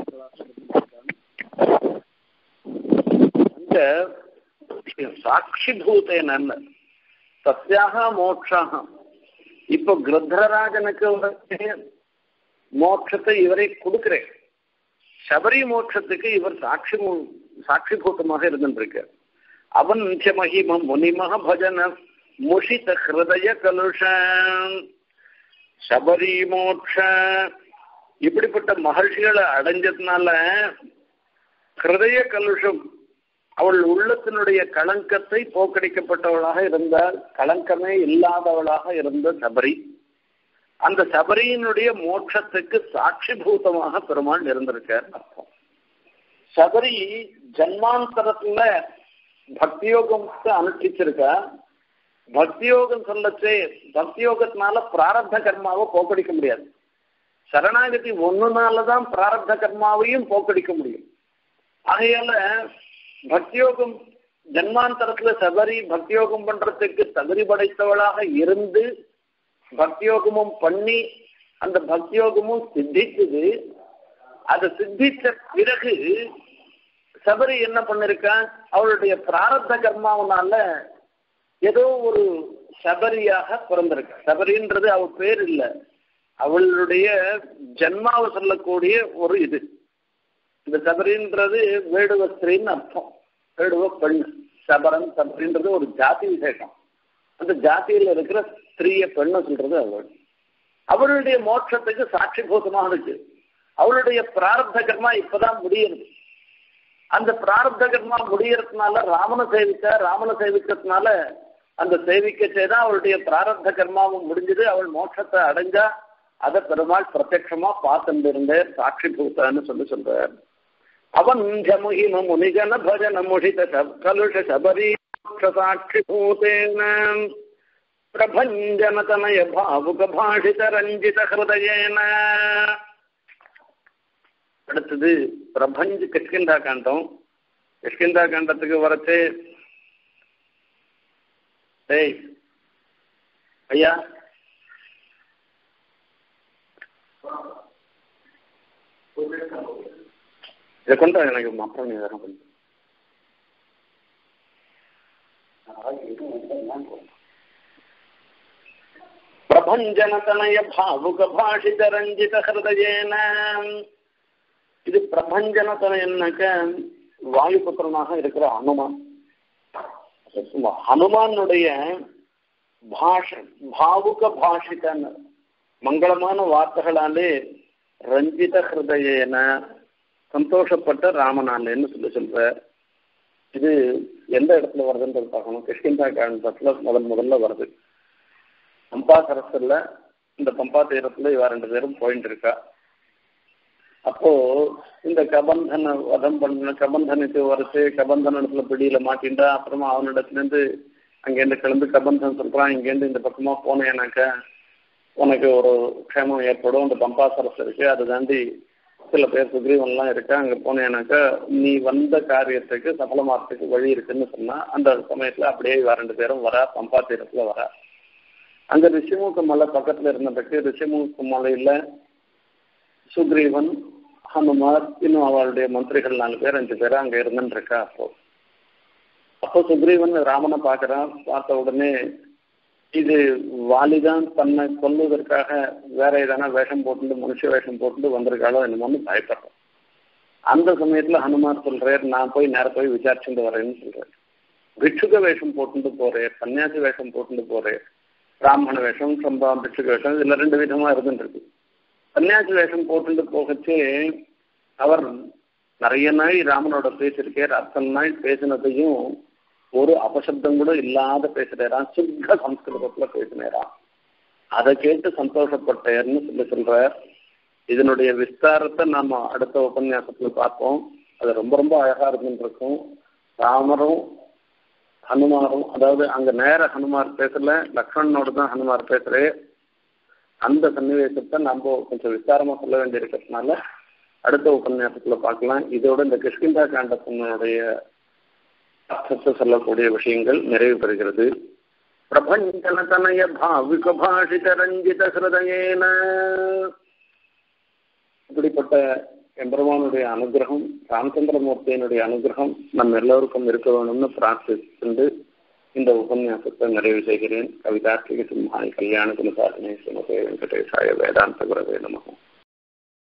அங்க சாட்சி பூத்தேன சத்தியாக மோட்சாக இப்போ கிருத்தராஜனுக்கு மோட்சத்தை இவரை கொடுக்கிறேன் சபரி மோட்சத்துக்கு இவர் சாட்சி சாட்சிபூத்தமாக இருந்திருக்கார் அவன் மகிமம் முனிமக பஜன முஷித ஹிருதய கலுஷ சபரி மோட்ச இப்படிப்பட்ட மகர்ஷிகளை அடைஞ்சதுனால ஹிருதய கலுஷம் அவள் உள்ளத்தினுடைய களங்கத்தை போக்கடிக்கப்பட்டவளாக இருந்தால் களங்கமே இல்லாதவளாக இருந்த சபரி அந்த சபரியினுடைய மோட்சத்துக்கு சாட்சிபூதமாக பெருமாள் இருந்திருக்கார் அர்த்தம் சபரி ஜன்மாந்தரத்துல பக்தியோகத்தை அனுஷ்டிச்சிருக்கா பக்தியோகம் சொல்லச்சே பக்தியோகத்தினால பிராரப்த கர்மாவை போக்கடிக்க முடியாது சரணாகதி ஒண்ணுனாலதான் பிராரப்த கர்மாவையும் போக்கடிக்க முடியும் ஆகையால பக்தியோகம் ஜன்மாந்தரத்துல சபரி பக்தியோகம் பண்றதுக்கு தகுதி படைத்தவளாக இருந்து பக்தியோகமும் பண்ணி அந்த பக்தியோகமும் சித்திச்சது அது சித்திச்ச பிறகு சபரி என்ன பண்ணிருக்கான் அவளுடைய பிராரப்த கர்மாவனால ஏதோ ஒரு சபரியாக பிறந்திருக்க சபரின்றது அவள் பேர் இல்லை அவளுடைய ஜென்மாவை சொல்லக்கூடிய ஒரு இது இந்த சபரின்றது வேடுவ ஸ்திரீன்னு அர்த்தம் வேடுவ பெண் சபரன் சபரின்றது ஒரு ஜாதி விசேஷம் அந்த ஜாதியில் இருக்கிற ஸ்திரீய பெண்ணை சொல்றது அவள் அவளுடைய மோட்சத்துக்கு சாட்சிபூதமாக இருக்கு அவளுடைய பிராரப்த கர்மா இப்பதான் முடியுது அந்த பிராரப்த கர்மா முடியறதுனால ராமனை சேவிக்க ராமனை சேவிக்கிறதுனால அந்த சேவிக்க செய்தா அவளுடைய பிராரப்த கர்மாவும் முடிஞ்சது அவள் மோட்சத்தை அடைஞ்சா அதை பெருமாள் பிரத்யட்சமா பார்த்துட்டு இருந்தேன் சாட்சி பூத்தான்னு சொல்லி சொல்றார் அவன் ஜமுகிம முனிஜன பஜன முஷித கலுஷ சபரி சாட்சி பூத்தேன பிரபஞ்சனதனய பாவுக பாஷித ரஞ்சித ஹிருதயேன அடுத்தது பிரபஞ்ச கிஷ்கிந்தா காண்டம் கிஷ்கிந்தா காண்டத்துக்கு வரச்சு ஏய் ஐயா இதை கொண்டு எனக்கு அப்புறம் நீ வேற கொஞ்சம் பிரபஞ்சனதனய பாவுக பாஷித ரஞ்சித ஹிருதயேன இது பிரபஞ்சனத்தனையன்னாக்க வாயுபுத்திரனாக இருக்கிற ஹனுமான் ஹனுமானுடைய பாஷ பாவுக பாஷிதன் மங்களமான வார்த்தைகளாலே ரஞ்சித ஹிருதயேன சந்தோஷப்பட்ட ராமனாலேன்னு சொல்லி சொல்ற இது எந்த இடத்துல வருதுன்றது பார்க்கணும் கிருஷ்ணந்தா காண்டத்துல முதல் முதல்ல வருது பம்பா சரஸ்ல இந்த பம்பா தீரத்துல இவ ரெண்டு பேரும் போயிட்டு இருக்கா அப்போ இந்த கபந்தனை வதம் பண்ண கபந்தனுக்கு வரைச்சு கபந்தன் இடத்துல பிடியில மாட்டின்றா அப்புறமா அவனிடத்துல இருந்து அங்கேருந்து கிளம்பி கபந்தன் சொல்றான் இங்கேருந்து இந்த பக்கமா போனேனாக்க உனக்கு ஒரு க்ஷேமம் ஏற்படும் இந்த பம்பா சரஸ் இருக்கு அதை தாண்டி சில பேர் சுக்ரீவன்லாம் இருக்கா அங்க போனேனாக்கா நீ வந்த காரியத்துக்கு சஃலமாறதுக்கு வழி இருக்குன்னு சொன்னா அந்த சமயத்துல அப்படியே இவ ரெண்டு பேரும் வரா பம்பா தீரத்துல வரா அங்க ரிஷிமுக மலை பக்கத்துல இருந்ததுக்கு ரிஷிமுக மலையில சுக்ரீவன் ஹனுமார் இன்னும் அவளுடைய மந்திரிகள் நாலு பேர் அஞ்சு பேர் அங்க இருந்துன்னு இருக்கா அப்போ அப்போ சுக்ரீவன் ராமனை பார்க்கறான் பார்த்த உடனே இது வாலிதான் தன்னை கொல்லுவதற்காக வேற எதனா வேஷம் போட்டு மனுஷ வேஷம் போட்டு வந்திருக்காளோ என்னமோன்னு பயப்படுறோம் அந்த சமயத்துல ஹனுமார் சொல்றார் நான் போய் நேர போய் விசாரிச்சுட்டு வரேன்னு சொல்றாரு பிட்சுக வேஷம் போட்டுட்டு போறேன் சன்னியாசி வேஷம் போட்டுட்டு போறேன் பிராமண வேஷம் சம்பா பிட்சுக வேஷம் இதுல ரெண்டு விதமா இருந்துருக்கு சன்னியாசி வேஷம் போட்டுட்டு போகச்சு அவர் நிறைய நாள் ராமனோட பேசியிருக்கார் அத்தனை நாள் பேசினதையும் ஒரு அபசப்தம் கூட இல்லாத பேசுறாராம் சுத்த சம்ஸ்கிருதத்துல பேசினாராம் அதை கேட்டு சந்தோஷப்பட்டேர்னு சொல்லி சொல்றார் இதனுடைய விஸ்தாரத்தை நாம அடுத்த உபன்யாசத்துல பார்ப்போம் அது ரொம்ப ரொம்ப அழகா இருந்துருக்கும் ராமரும் ஹனுமாரும் அதாவது அங்க நேர ஹனுமார் பேசல லக்ஷ்மணனோட தான் ஹனுமார் பேசுறே அந்த சன்னிவேசத்தை நம்ம கொஞ்சம் விஸ்தாரமா சொல்ல வேண்டி இருக்கிறதுனால அடுத்த உபன்யாசத்துல பார்க்கலாம் இதோட இந்த கிருஷ்கிந்தா காண்டத்தினுடைய அர்த்தத்தை சொல்லக்கூடிய விஷயங்கள் நிறைவு பெறுகிறது பிரபஞ்சனதனய பாவிக பாஷித ரஞ்சித ஹிருதயேன இப்படிப்பட்ட எம்பெருமானுடைய அனுகிரகம் ராமச்சந்திரமூர்த்தியினுடைய அனுகிரகம் நம் எல்லோருக்கும் இருக்க வேணும்னு பிரார்த்தித்து இந்த உபன்யாசத்தை நிறைவு செய்கிறேன் கவிதார்த்திக சிம்ஹாய் கல்யாண குணசாசனை சுமதே வெங்கடேசாய வேதாந்த குரவே நமகம்